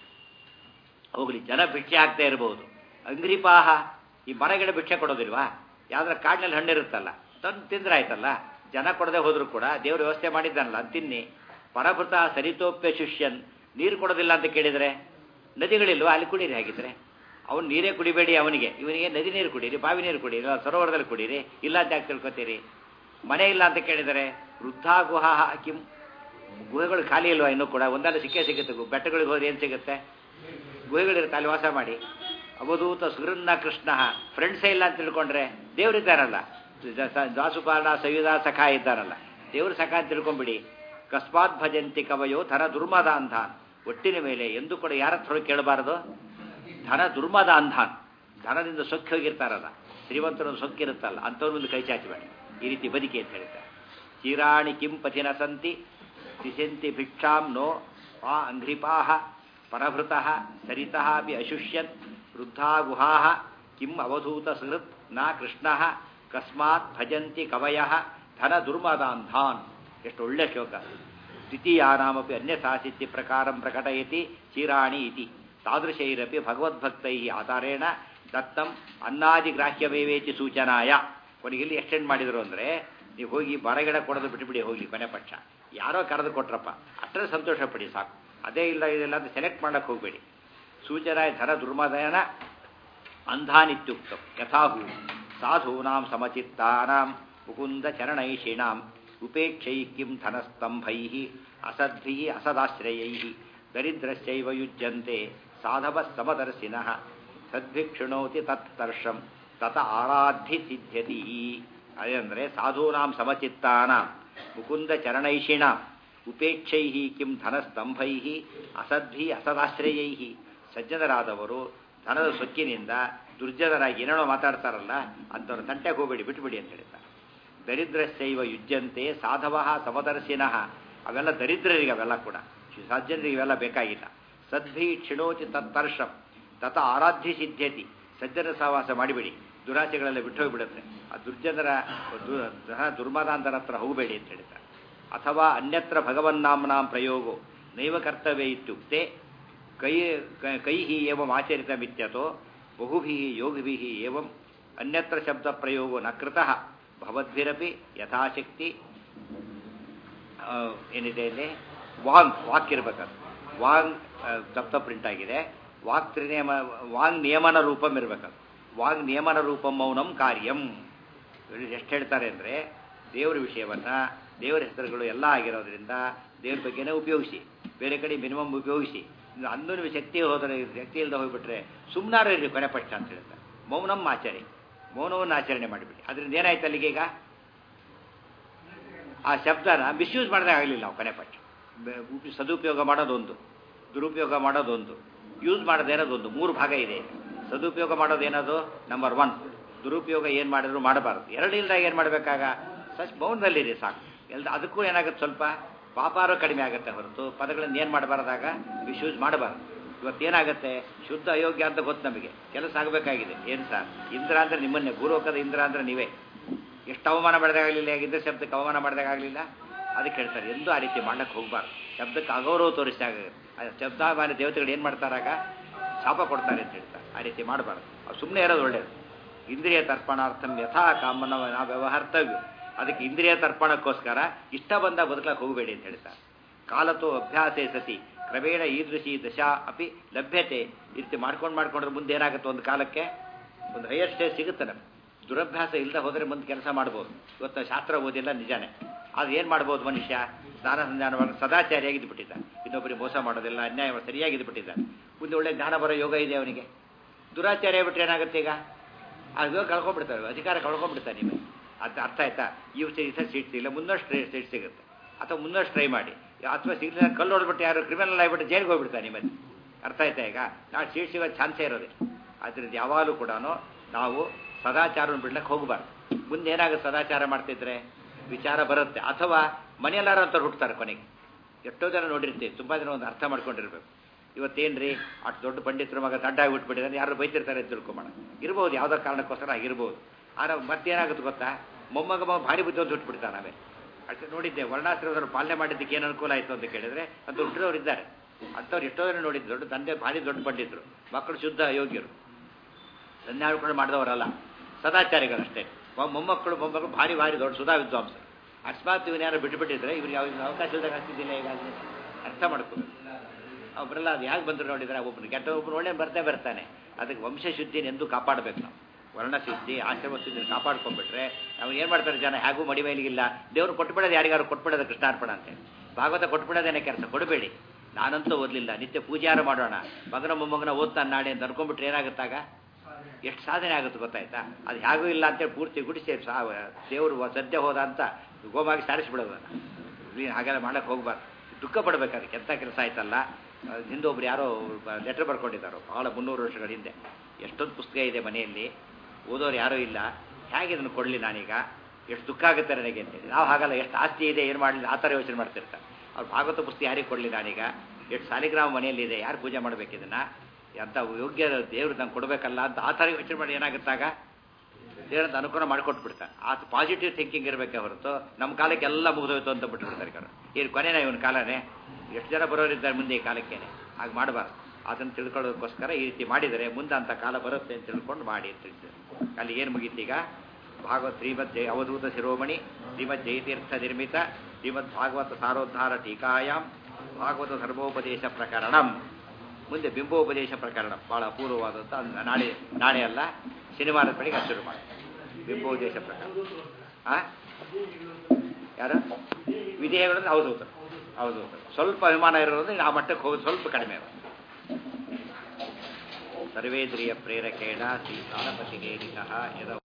ಹೋಗಲಿ ಜನ ಭಿಕ್ಷೆ ಆಗ್ತಾ ಇರಬಹುದು ಅಂಗ್ರಿಪಾಹ ಈ ಮರಗಿಡ ಭಿಕ್ಷೆ ಕೊಡೋದಿಲ್ವಾ ಯಾವ್ದಾರ ಕಾಡಿನಲ್ಲಿ ಹಣ್ಣಿರುತ್ತಲ್ಲ ತಂದು ತಿಂದ್ರೆ ಆಯ್ತಲ್ಲ ಜನ ಕೊಡದೆ ಹೋದ್ರು ಕೂಡ ದೇವ್ರ ವ್ಯವಸ್ಥೆ ಮಾಡಿದ್ದಾನಲ್ಲ ಅದ್ ತಿನ್ನಿ ಪರಭೃತ ಸರಿತೋಪ್ಯ ಶಿಷ್ಯನ್ ನೀರು ಕೊಡೋದಿಲ್ಲ ಅಂತ ಕೇಳಿದರೆ ನದಿಗಳಿಲ್ವಾ ಅಲ್ಲಿ ಕುಡೀರಿ ಹಾಗಿದ್ರೆ ಅವನು ನೀರೇ ಕುಡಿಬೇಡಿ ಅವನಿಗೆ ಇವನಿಗೆ ನದಿ ನೀರು ಕುಡೀರಿ ಬಾವಿ ನೀರು ಕುಡೀರಿ ಇಲ್ಲ ಸರೋವರದಲ್ಲಿ ಕುಡೀರಿ ಇಲ್ಲ ಅಂತ ಯಾಕೆ ತಿಳ್ಕೊತೀರಿ ಮನೆ ಇಲ್ಲ ಅಂತ ಕೇಳಿದರೆ ವೃದ್ಧಾ ಗುಹಾ ಕಿಂ ಗುಹೆಗಳು ಖಾಲಿ ಇಲ್ವಾ ಇನ್ನೂ ಕೂಡ ಒಂದಲ್ಲ ಸಿಕ್ಕೇ ಸಿಗುತ್ತೆ ಗು- ಬೆಟ್ಟಗಳಿಗೆ ಹೋದ್ರೆ ಏನು ಸಿಗುತ್ತೆ ಗುಹೆಗಳಿರುತ್ತೆ ಅಲ್ಲಿ ವಾಸ ಮಾಡಿ ಅವಧೂತ ಸುಗೃನ್ನ ಕೃಷ್ಣ ಫ್ರೆಂಡ್ಸೇ ಇಲ್ಲ ಅಂತ ತಿಳ್ಕೊಂಡ್ರೆ ದೇವರಿದ್ದಾರಲ್ಲ ದಾಸುಪಾಲ ಸಯುಧ ಸಖ ಇದ್ದಾರಲ್ಲ ದೇವ್ರ ಸಖ ಅಂತ ತಿಳ್ಕೊಂಬಿಡಿ ಕಸ್ಮಾತ್ ಭಜಂತಿ ಕವಯೋ ಧನ ದುರ್ಮದ ಅಂಧಾನ್ ಒಟ್ಟಿನ ಮೇಲೆ ಎಂದು ಕೂಡ ಯಾರ ಹತ್ರ ಹೋಗಿ ಕೇಳಬಾರದು ಧನ ದುರ್ಮದ ಅಂಧಾನ್ ಧನದಿಂದ ಸೊಕ್ಕಿ ಹೋಗಿರ್ತಾರಲ್ಲ ಶ್ರೀಮಂತರೊಂದು ಸೊಕ್ಕಿರುತ್ತಲ್ಲ ಅಂಥವ್ರ ಮುಂದೆ ಕೈ ಚಾಚಬೇಡಿ ಈ ರೀತಿ ಬದುಕಿ ಅಂತ ಹೇಳ್ತಾರೆ ಚೀರಾಣಿ ಕಿಂ ಪಥಿನ ಸಂತಿ ತಿಸಂತಿ ಭಿಕ್ಷಾಂ ನೋ ಆ ಅಂಘ್ರಿಪಾಹ ಪರಭೃತಃ ಸರಿತಃ ಅಪಿ ಅಶುಷ್ಯನ್ ವೃದ್ಧಾ ಗುಹಾಃ ಕಿಂ ಅವಧೂತ ಸೃತ್ ನ ಕೃಷ್ಣಃ ಕಸ್ಮಾತ್ ಭಜಂತಿ ಕವಯಃ ಧನ ದುರ್ಮದಾಂಧಾನ್ ಎಷ್ಟು ಒಳ್ಳೆ ಶ್ಲೋಕ ದ್ವಿತೀಯಾನಾಮಪಿ ಅನ್ಯಸಾಸಿತ್ಯ ಪ್ರಕಾರಂ ಪ್ರಕಟಯತಿ ಚೀರಾಣಿ ಇತಿ ತಾದೃಶೈರಪಿ ಭಗವದ್ಭಕ್ತೈ ಆಧಾರೇಣ ದತ್ತಂ ಅನ್ನಾದಿಗ್ರಾಹ್ಯವೇವೇತಿ ಸೂಚನಾಯ ಕೊನೆಗಿಲ್ಲಿ ಎಕ್ಸ್ಟೆಂಡ್ ಮಾಡಿದ್ರು ಅಂದರೆ ನೀವು ಹೋಗಿ ಬರಗಿಡ ಕೊಡೋದು ಬಿಟ್ಟುಬಿಡಿ ಹೋಗ್ಲಿ ಕೊನೆ ಪಕ್ಷ ಯಾರೋ ಕರೆದು ಕೊಟ್ರಪ್ಪ ಅಷ್ಟೇ ಸಂತೋಷ ಪಡಿ ಸಾಕು ಅದೇ ಇಲ್ಲ ಇದೆಲ್ಲ ಅಂತ ಸೆಲೆಕ್ಟ್ ಮಾಡಕ್ಕೆ ಹೋಗಬೇಡಿ ಸೂಚನಾಯ ಧನ ದುರ್ಮದಯನ ಅಂಧಾನಿತ್ಯುಕ್ತ ಯಥಾಹು ಸಾಧೂನಾಂ ಸಮಚಿತ್ತಾನಾಂ ಮುಕುಂದ ಚರಣೈಷಿಣಾಂ ಉಪೇಕ್ಷೈ ಕಿಂ ಧನಸ್ತಂಭೈ ಅಸದ್ಭಿ ಅಸದಾಶ್ರಯೈ ದರಿದ್ರಶ್ಚೈವ ಯುಜ್ಯಂತೆ ಸಾಧವ ಸಮದರ್ಶಿನಃ ಸದ್ಭಿಕ್ಷುಣೋತಿ ತತ್ತರ್ಷಂ ತತ ಆರಾಧಿ ಸಿದ್ಧ್ಯತಿ ಅದಂದರೆ ಸಾಧೂನಾಂ ಸಮಚಿತ್ತಾನಾಂ ಮುಕುಂದ ಚರಣೈಷಿಣ ಉಪೇಕ್ಷೈ ಕಿಂ ಧನಸ್ತಂಭೈ ಅಸದ್ಭಿ ಅಸದಾಶ್ರಯೈ ಸಜ್ಜನರಾದವರು ಧನದ ಸೊಕ್ಕಿನಿಂದ ದುರ್ಜನರಾಗಿ ಏನೇನೋ ಮಾತಾಡ್ತಾರಲ್ಲ ಅಂಥವ್ರ ತಂಟೆಗೆ ಹೋಗಬೇಡಿ ಬಿಟ್ಬಿಡಿ ಅಂತ ಹೇಳ್ತಾರೆ ದರಿದ್ರಶ್ಚೈವ ಯುಜ್ಯಂತೆ ಸಾಧವ ಸಮದರ್ಶಿನಃ ಅವೆಲ್ಲ ದರಿದ್ರರಿಗೆ ಅವೆಲ್ಲ ಕೂಡ ಸಜ್ಜನರಿಗೆ ಇವೆಲ್ಲ ಬೇಕಾಗಿಲ್ಲ ಸದ್ಭಿ ಕ್ಷಿಣೋತಿ ತತ್ತರ್ಷಂ ತತ ಆರಾಧ್ಯ ಸಿದ್ಧ್ಯತಿ ಸಜ್ಜನ ಸಹವಾಸ ಮಾಡಿಬಿಡಿ ದುರಾಸೆಗಳೆಲ್ಲ ಬಿಟ್ಟು ಹೋಗ್ಬಿಡುತ್ತೆ ಆ ದುರ್ಜನರ ದು- ಧನ ದುರ್ಮದಾಂತರ ಹತ್ರ ಹೋಗಬೇಡಿ ಅಂತ ಹೇಳ್ತಾರೆ ಅಥವಾ ಅನ್ಯತ್ರ ಭಗವನ್ನಾಮ್ನಾಂ ಪ್ರಯೋಗೋ ನೈವ ಕರ್ತವ್ಯ ಇತ್ಯುಕ್ತೆ ಕೈ ಕೈ ಏವಂ ಆಚರಿತಮಿತ್ಯತೋ ಬಹುಭಿ ಯೋಗಿಭಿ ಏವಂ ಅನ್ಯತ್ರ ಶಬ್ದ ಪ್ರಯೋಗೋ ನ ಕೃತಃ ಭವದ್ಭಿರಪಿ ಯಥಾಶಕ್ತಿ ಆ, ಏನಿದೆ ಇಲ್ಲಿ ವಾಂಗ್ ವಾಕ್ ಇರ್ಬೇಕದು ವಾಂಗ್ ಆ, ತಪ್ಪ ಪ್ರಿಂಟ್ ಆಗಿದೆ ವಾಕ್ ತ್ರಿನಿಯಮ ವಾಂಗ್ ನಿಯಮನ ರೂಪಂ ಇರ್ಬೇಕದು ವಾಂಗ್ ನಿಯಮನ ರೂಪಂ ಮೌನಂ ಕಾರ್ಯಂ ಎಷ್ಟು ಹೇಳ್ತಾರೆ ಅಂದರೆ ದೇವರ ವಿಷಯವನ್ನ ದೇವರ ಹೆಸರುಗಳು ಎಲ್ಲ ಆಗಿರೋದ್ರಿಂದ ದೇವ್ರ ಬಗ್ಗೆನೇ ಉಪಯೋಗಿಸಿ ಬೇರೆ ಕಡೆ ಮಿನಿಮಮ್ ಉಪಯೋಗಿಸಿ ಇನ್ನು ಅಂದೂ ಶಕ್ತಿ ಹೋದರೆ ಶಕ್ತಿ ಇಲ್ಲದೆ ಹೋಗ್ಬಿಟ್ರೆ ಸುಮ್ಮನಾರು ಇರಲಿ ಕೊನೆ ಪಕ್ಷ ಅಂತ ಹೇಳ್ತಾರೆ ಮೌನಂ ಆಚರಣೆ ಮೌನವನ್ನು ಆಚರಣೆ ಮಾಡಿಬಿಡಿ ಅದರಿಂದ ಏನಾಯ್ತು ಅಲ್ಲಿಗೆ ಈಗ ಆ ಶಬ್ದನ ಮಿಸ್ಯೂಸ್ ಮಾಡದೆ ಆಗಲಿಲ್ಲ ನಾವು ಕೊನೆ ಪಕ್ಷ ಬೆ- ಉಪ- ಸದುಪಯೋಗ ಮಾಡೋದೊಂದು ದುರುಪಯೋಗ ಮಾಡೋದೊಂದು ಯೂಸ್ ಮಾಡೋದೇನೋದೊಂದು ಮೂರು ಭಾಗ ಇದೆ ಸದುಪಯೋಗ ಮಾಡೋದೇನದು ನಂಬರ್ ಒನ್ ದುರುಪಯೋಗ ಏನು ಮಾಡಿದ್ರು ಮಾಡಬಾರ್ದು ಎರಡು ಇಲ್ದಾಗ ಏನು ಮಾಡಬೇಕಾಗ ಸಚ್ ಮೌನದಲ್ಲಿರಿ ಸಾಕು ಎಲ್ಲ ಅದಕ್ಕೂ ಏನಾಗುತ್ತೆ ಸ್ವಲ್ಪ ಪಾಪಾರು ಕಡಿಮೆ ಆಗುತ್ತೆ ಹೊರತು ಪದಗಳನ್ನು ಏನು ಮಾಡಬಾರ್ದಾಗ ಮಿಸ್ಯೂಸ್ ಮಾಡಬಾರ್ದು ಇವತ್ತೇನಾಗುತ್ತೆ ಶುದ್ಧ ಅಯೋಗ್ಯ ಅಂತ ಗೊತ್ತು ನಮಗೆ ಕೆಲಸ ಆಗಬೇಕಾಗಿದೆ ಏನು ಸರ್ ಇಂದ್ರ ಅಂದ್ರೆ ನಿಮ್ಮನ್ನೇ ಭೂಲೋಕದ ಇಂದ್ರ ಅಂದ್ರೆ ನೀವೇ ಎಷ್ಟು ಅವಮಾನ ಮಾಡಿದಾಗಲಿಲ್ಲ ಇಂದ್ರ ಶಬ್ದಕ್ಕೆ ಅವಮಾನ ಮಾಡಿದಾಗಲಿಲ್ಲ ಅದಕ್ಕೆ ಹೇಳ್ತಾರೆ ಎಲ್ಲೂ ಆ ರೀತಿ ಮಾಡಕ್ಕೆ ಹೋಗ್ಬಾರ್ದು ಶಬ್ದಕ್ಕೆ ಅಗೌರವ ತೋರಿಸಿದಾಗ ಆ ಶಬ್ದಾಭಿಮಾನ ದೇವತೆಗಳು ಏನು ಮಾಡ್ತಾರಾಗ ಶಾಪ ಕೊಡ್ತಾರೆ ಅಂತ ಹೇಳ್ತಾರೆ ಆ ರೀತಿ ಮಾಡಬಾರ್ದು ಅವ್ರು ಸುಮ್ಮನೆ ಇರೋದು ಒಳ್ಳೆಯದು ಇಂದ್ರಿಯ ತರ್ಪಣಾರ್ಥಂ ಯಥಾ ಕಾಮನ ನಾವು ವ್ಯವಹರ್ತವ್ಯ ಅದಕ್ಕೆ ಇಂದ್ರಿಯ ತರ್ಪಣಕ್ಕೋಸ್ಕರ ಇಷ್ಟ ಬಂದ ಬದುಕಕ್ಕೆ ಹೋಗಬೇಡಿ ಅಂತ ಹೇಳ್ತಾರೆ ಕಾಲತೋ ಅಭ್ಯಾಸೇ ಸತಿ ಕ್ರಮೇಣ ಈದೃಶಿ ದಶಾ ಅಪಿ ಲಭ್ಯತೆ ಈ ರೀತಿ ಮಾಡ್ಕೊಂಡು ಮಾಡ್ಕೊಂಡ್ರೆ ಮುಂದೆ ಏನಾಗುತ್ತೆ ಒಂದು ಕಾಲಕ್ಕೆ ಒಂದು ಹೈಯರ್ ಸ್ಟೇಜ್ ಸಿಗುತ್ತೆ ನಮ್ಗೆ ದುರಭ್ಯಾಸ ಇಲ್ಲದೆ ಹೋದರೆ ಮುಂದೆ ಕೆಲಸ ಮಾಡ್ಬೋದು ಇವತ್ತು ಶಾಸ್ತ್ರ ಓದಿಲ್ಲ ನಿಜಾನೇ ಅದು ಏನು ಮಾಡ್ಬೋದು ಮನುಷ್ಯ ಸ್ನಾನ ಸಂಧಾನವಾಗ ಸದಾಚಾರಿಯಾಗಿದ್ದು ಬಿಟ್ಟಿದ್ದಾನೆ ಇನ್ನೊಬ್ಬರಿಗೆ ಮೋಸ ಮಾಡೋದಿಲ್ಲ ಅನ್ಯಾಯ ಸರಿಯಾಗಿದ್ದು ಬಿಟ್ಟಿದ್ದಾನೆ ಮುಂದೆ ಒಳ್ಳೆ ಜ್ಞಾನ ಬರೋ ಯೋಗ ಇದೆ ಅವನಿಗೆ ದುರಾಚಾರ್ಯ ಬಿಟ್ಟರೆ ಏನಾಗುತ್ತೆ ಈಗ ಆ ಯೋಗ ಕಳ್ಕೊಂಡ್ಬಿಡ್ತಾರೆ ಅಧಿಕಾರ ಕಳ್ಕೊಂಡ್ಬಿಡ್ತಾನೆ ನಿಮಗೆ ಅದು ಅರ್ಥ ಆಯ್ತಾ ಇವು ಸೀಟ್ ಸಿಗಲ್ಲ ಮುಂದಷ್ಟು ಸೀಟ್ ಸಿಗುತ್ತೆ ಅಥವಾ ಮುಂದಷ್ಟು ಟ್ರೈ ಮಾಡಿ ಅಥವಾ ಸಿಗಲಿಲ್ಲ ಕಲ್ಲು ಹೊಡೆದ್ಬಿಟ್ಟು ಯಾರು ಕ್ರಿಮಿನಲ್ ಆಗಿಬಿಟ್ಟು ಜೈಲಿಗೆ ಹೋಗ್ಬಿಡ್ತಾನೆ ನಿಮ್ಮಲ್ಲಿ ಅರ್ಥ ಆಯ್ತಾ ಈಗ ನಾವು ಸೀಟ್ ಸಿಗೋ ಚಾನ್ಸೇ ಇರೋದೆ ಆದ್ದರಿಂದ ಯಾವಾಗಲೂ ಕೂಡ ನಾವು ಸದಾಚಾರವನ್ನು ಬಿಡ್ಲಿಕ್ಕೆ ಹೋಗಬಾರ್ದು ಮುಂದೆ ಏನಾಗುತ್ತೆ ಸದಾಚಾರ ಮಾಡ್ತಿದ್ರೆ ವಿಚಾರ ಬರುತ್ತೆ ಅಥವಾ ಮನೆಯಲ್ಲಾರ ಅಂತ ಹುಡ್ತಾರೆ ಕೊನೆಗೆ ಎಷ್ಟೋ ಜನ ನೋಡಿರ್ತೀವಿ ತುಂಬ ಜನ ಒಂದು ಅರ್ಥ ಮಾಡ್ಕೊಂಡಿರ್ಬೇಕು ಇವತ್ತೇನ್ರಿ ಅಷ್ಟು ದೊಡ್ಡ ಪಂಡಿತರ ಮಗ ದಡ್ಡ ಆಗಿಬಿಟ್ಬಿಟ್ಟಿದ್ದಾನೆ ಯಾರು ಬೈತಿರ್ತಾರೆ ಅಂತ ತಿಳ್ಕೊಂಬೋಣ ಇರ್ಬೋದು ಯಾವುದೋ ಕಾರಣಕ್ಕೋಸ್ಕರ ಆಗಿರ್ಬೋದು ಆದರೆ ಮತ್ತೇನಾಗುತ್ತೆ ಗೊತ್ತಾ ಮೊಮ್ಮಗ ಮಗ ಭಾರಿ ಬುದ್ಧಿ ಅಂತ ಹುಟ್ಬಿಡ್ತಾನೆ ನಾವೇ ಅದಕ್ಕೆ ನೋಡಿದ್ದೆ ವರ್ಣಾಶ್ರಮದವರು ಪಾಲನೆ ಮಾಡಿದ್ದಕ್ಕೆ ಏನು ಅನುಕೂಲ ಆಯಿತು ಅಂತ ಕೇಳಿದ್ರೆ ಅದು ದೊಡ್ಡದವ್ರು ಇದ್ದಾರೆ ಅಂಥವ್ರು ಎಷ್ಟೋ ಜನ ನೋಡಿದ್ದು ದೊಡ್ಡ ತಂದೆ ಭಾರಿ ದೊಡ್ಡ ಪಂಡಿತರು ಮಕ್ಕಳು ಶುದ್ಧ ಅಯೋಗ್ಯರು ಸಂಧ್ಯಾಳ್ಕೊಂಡು ಮಾಡಿದವರಲ್ಲ ಸದಾಚಾರಿಗಳಷ್ಟೇ ಮೊಮ್ಮ- ಮೊಮ್ಮಕ್ಕಳು ಮೊಮ್ಮಕ್ಕಳು ಭಾರಿ ಭಾರಿ ದೊಡ್ಡ ಸುಧಾ ವಿದ್ವಾಂಸರು ಅಕಸ್ಮಾತ್ ಇವನ್ಯಾರು ಬಿಟ್ಟು ಬಿಟ್ಟಿದ್ರೆ ಇವ್ರಿಗೆ ಯಾವ ಅವಕಾಶ ಇಲ್ದಾಗ ಆಗ್ತಿದ್ದಿಲ್ಲ ಈಗಾಗಲೇ ಅರ್ಥ ಮಾಡ್ಕೋಬೇಕು ಒಬ್ಬರೆಲ್ಲ ಅದು ಹೇಗೆ ಬಂದರು ನೋಡಿದ್ರೆ ಒಬ್ಬನು ಕೆಟ್ಟ ಒಬ್ಬನು ಒಳ್ಳೆ ಬರ್ತಾ ಬರ್ತಾನೆ ಅದಕ್ಕೆ ವಂಶಶುದ್ಧಿನ ಎಂದು ಕಾಪಾಡಬೇಕು ನಾವು ವರ್ಣಶುದ್ಧಿ ಆಶ್ರಮ ಶುದ್ಧಿನ ಕಾಪಾಡ್ಕೊಂಡ್ಬಿಟ್ರೆ ನಾವು ಏನು ಮಾಡ್ತಾರೆ ಜನ ಹೇಗೂ ಮಡಿ ಮೇಲಿಗಿಲ್ಲ ದೇವ್ರು ಕೊಟ್ಬಿಡೋದು ಯಾರಿಗಾರು ಕೊಟ್ಬಿಡೋದು ಕೃಷ್ಣಾರ್ಪಣ ಅಂತೇಳಿ ಭಾಗವತ ಕೊಟ್ಬಿಡೋದೇನೆ ಕೆಲಸ ಕೊಡಬೇಡಿ ನಾನಂತೂ ಓದಲಿಲ್ಲ ನಿತ್ಯ ಪೂಜಾರ ಮಾಡೋಣ ಮಗನ ಮೊಮ್ಮಗನ ಓದ್ತಾನೆ ನಾಳೆ ಅಂತ ಅನ್ಕೊಂಡ್ಬಿಟ್ರೆ ಏನಾಗುತ್ತಾಗ ಎಷ್ಟು ಸಾಧನೆ ಆಗುತ್ತೆ ಗೊತ್ತಾಯ್ತಾ ಅದು ಹೇಗೂ ಇಲ್ಲ ಅಂತೇಳಿ ಪೂರ್ತಿ ಗುಡಿಸಿ ಸಾ ದೇವರು ಸದ್ಯ ಹೋದ ಅಂತ ಗೋಮಾಗಿ ಸಾರಿಸ್ಬಿಡೋದು ಇಲ್ಲಿ ಹಾಗೆಲ್ಲ ಮಾಡಕ್ಕೆ ಹೋಗ್ಬಾರ್ದು ದುಃಖ ಪಡ್ಬೇಕು ಅದಕ್ಕೆ ಎಂಥ ಕೆಲಸ ಆಯ್ತಲ್ಲ ಅಹ್ ಹಿಂದೆ ಒಬ್ರು ಯಾರೋ ಲೆಟರ್ ಬರ್ಕೊಂಡಿದ್ದಾರೋ ಭಾಳ ಮುನ್ನೂರು ವರ್ಷಗಳ ಹಿಂದೆ ಎಷ್ಟೊಂದು ಪುಸ್ತಕ ಇದೆ ಮನೆಯಲ್ಲಿ ಓದೋರು ಯಾರೂ ಇಲ್ಲ ಹೇಗೆ ಇದನ್ನು ಕೊಡಲಿ ನಾನೀಗ ಎಷ್ಟು ದುಃಖ ಆಗುತ್ತೆ ನನಗೆ ಅಂತೇಳಿ ನಾವು ಹಾಗಲ್ಲ ಎಷ್ಟು ಆಸ್ತಿ ಇದೆ ಏನು ಮಾಡಲಿ ಆ ಥರ ಯೋಚನೆ ಮಾಡ್ತಿರ್ತಾರೆ ಅವ್ರು ಭಾಗವತ ಪುಸ್ತಕ ಯಾರಿಗೆ ಕೊಡಲಿ ನಾನೀಗ ಎಷ್ಟು ಸಾಲಿಗ್ರಾಮ ಮನೆಯಲ್ಲಿದೆ ಯಾರು ಪೂಜೆ ಮಾಡ್ಬೇಕು ಇದನ್ನು ಅಂತ ಯೋಗ್ಯ ದೇವ್ರು ನಂಗೆ ಕೊಡಬೇಕಲ್ಲ ಅಂತ ಆ ಥರ ಯೋಚನೆ ಮಾಡಿ ಏನಾಗುತ್ತಾಗ ದೇವ್ರಂತ ಅನುಕೂಲ ಮಾಡಿಕೊಟ್ಬಿಡ್ತಾನೆ ಆ ಪಾಸಿಟಿವ್ ಥಿಂಕಿಂಗ್ ಇರಬೇಕೆ ಹೊರತು ನಮ್ಮ ಕಾಲಕ್ಕೆ ಎಲ್ಲ ಮುಗಿದೋಯ್ತು ಅಂತ ಬಿಟ್ಬಿಡ್ತಾರೆ ಕಣ ಏನು ಕೊನೆನ ಇವನ ಕಾಲನೇ ಎಷ್ಟು ಜನ ಬರೋರಿದ್ದಾರೆ ಮುಂದೆ ಈ ಕಾಲಕ್ಕೇನೆ ಹಾಗೆ ಮಾಡಬಾರ್ದು ಅದನ್ನು ತಿಳ್ಕೊಳ್ಳೋದಕ್ಕೋಸ್ಕರ ಈ ರೀತಿ ಮಾಡಿದರೆ ಮುಂದೆ ಅಂತ ಕಾಲ ಬರುತ್ತೆ ಅಂತ ತಿಳ್ಕೊಂಡು ಮಾಡಿ ಅಂತ ಹೇಳ್ತಾರೆ ಅಲ್ಲಿ ಏನು ಮುಗೀತೀಗ ಭಾಗವತ್ ಶ್ರೀಮದ್ ಜಯ ಅವಧೂತ ಶಿರೋಮಣಿ ಶ್ರೀಮದ್ ಜಯತೀರ್ಥ ನಿರ್ಮಿತ ಶ್ರೀಮದ್ ಭಾಗವತ ಸಾರೋದ್ಧಾರ ಟೀಕಾಯಾಮ್ ಭಾಗವತ ಧರ್ಮೋಪದೇಶ ಪ್ರಕರಣಂ ಮುಂದೆ ಬಿಂಬೋಪದೇಶ ಪ್ರಕರಣ ಭಾಳ ಅಪೂರ್ವವಾದಂಥ ಅದ್ನ ನಾಳೆ ನಾಳೆ ಅಲ್ಲ ಶನಿವಾರದ ಬೆಳಿಗ್ಗೆ ಅದು ಶುರು ಮಾಡಿ ಬಿಂಬೋಪದೇಶ ಪ್ರಕರಣ ಆ ಯಾರು ವಿಧೇಯಗಳನ್ನು ಹೌದು ಹೌದು ಹೌದು ಸ್ವಲ್ಪ ಅಭಿಮಾನ ಇರೋದು ಆ ಮಟ್ಟಕ್ಕೆ ಹೋಗೋದು ಸ್ವಲ್ಪ ಕಡಿಮೆ ಸರ್ವೇಂದ್ರಿಯ ಪ್ರೇರಕೇಣ ಶ್ರೀ ಪ್ರಾಣಪತಿಗೇರಿತಃ ಯದ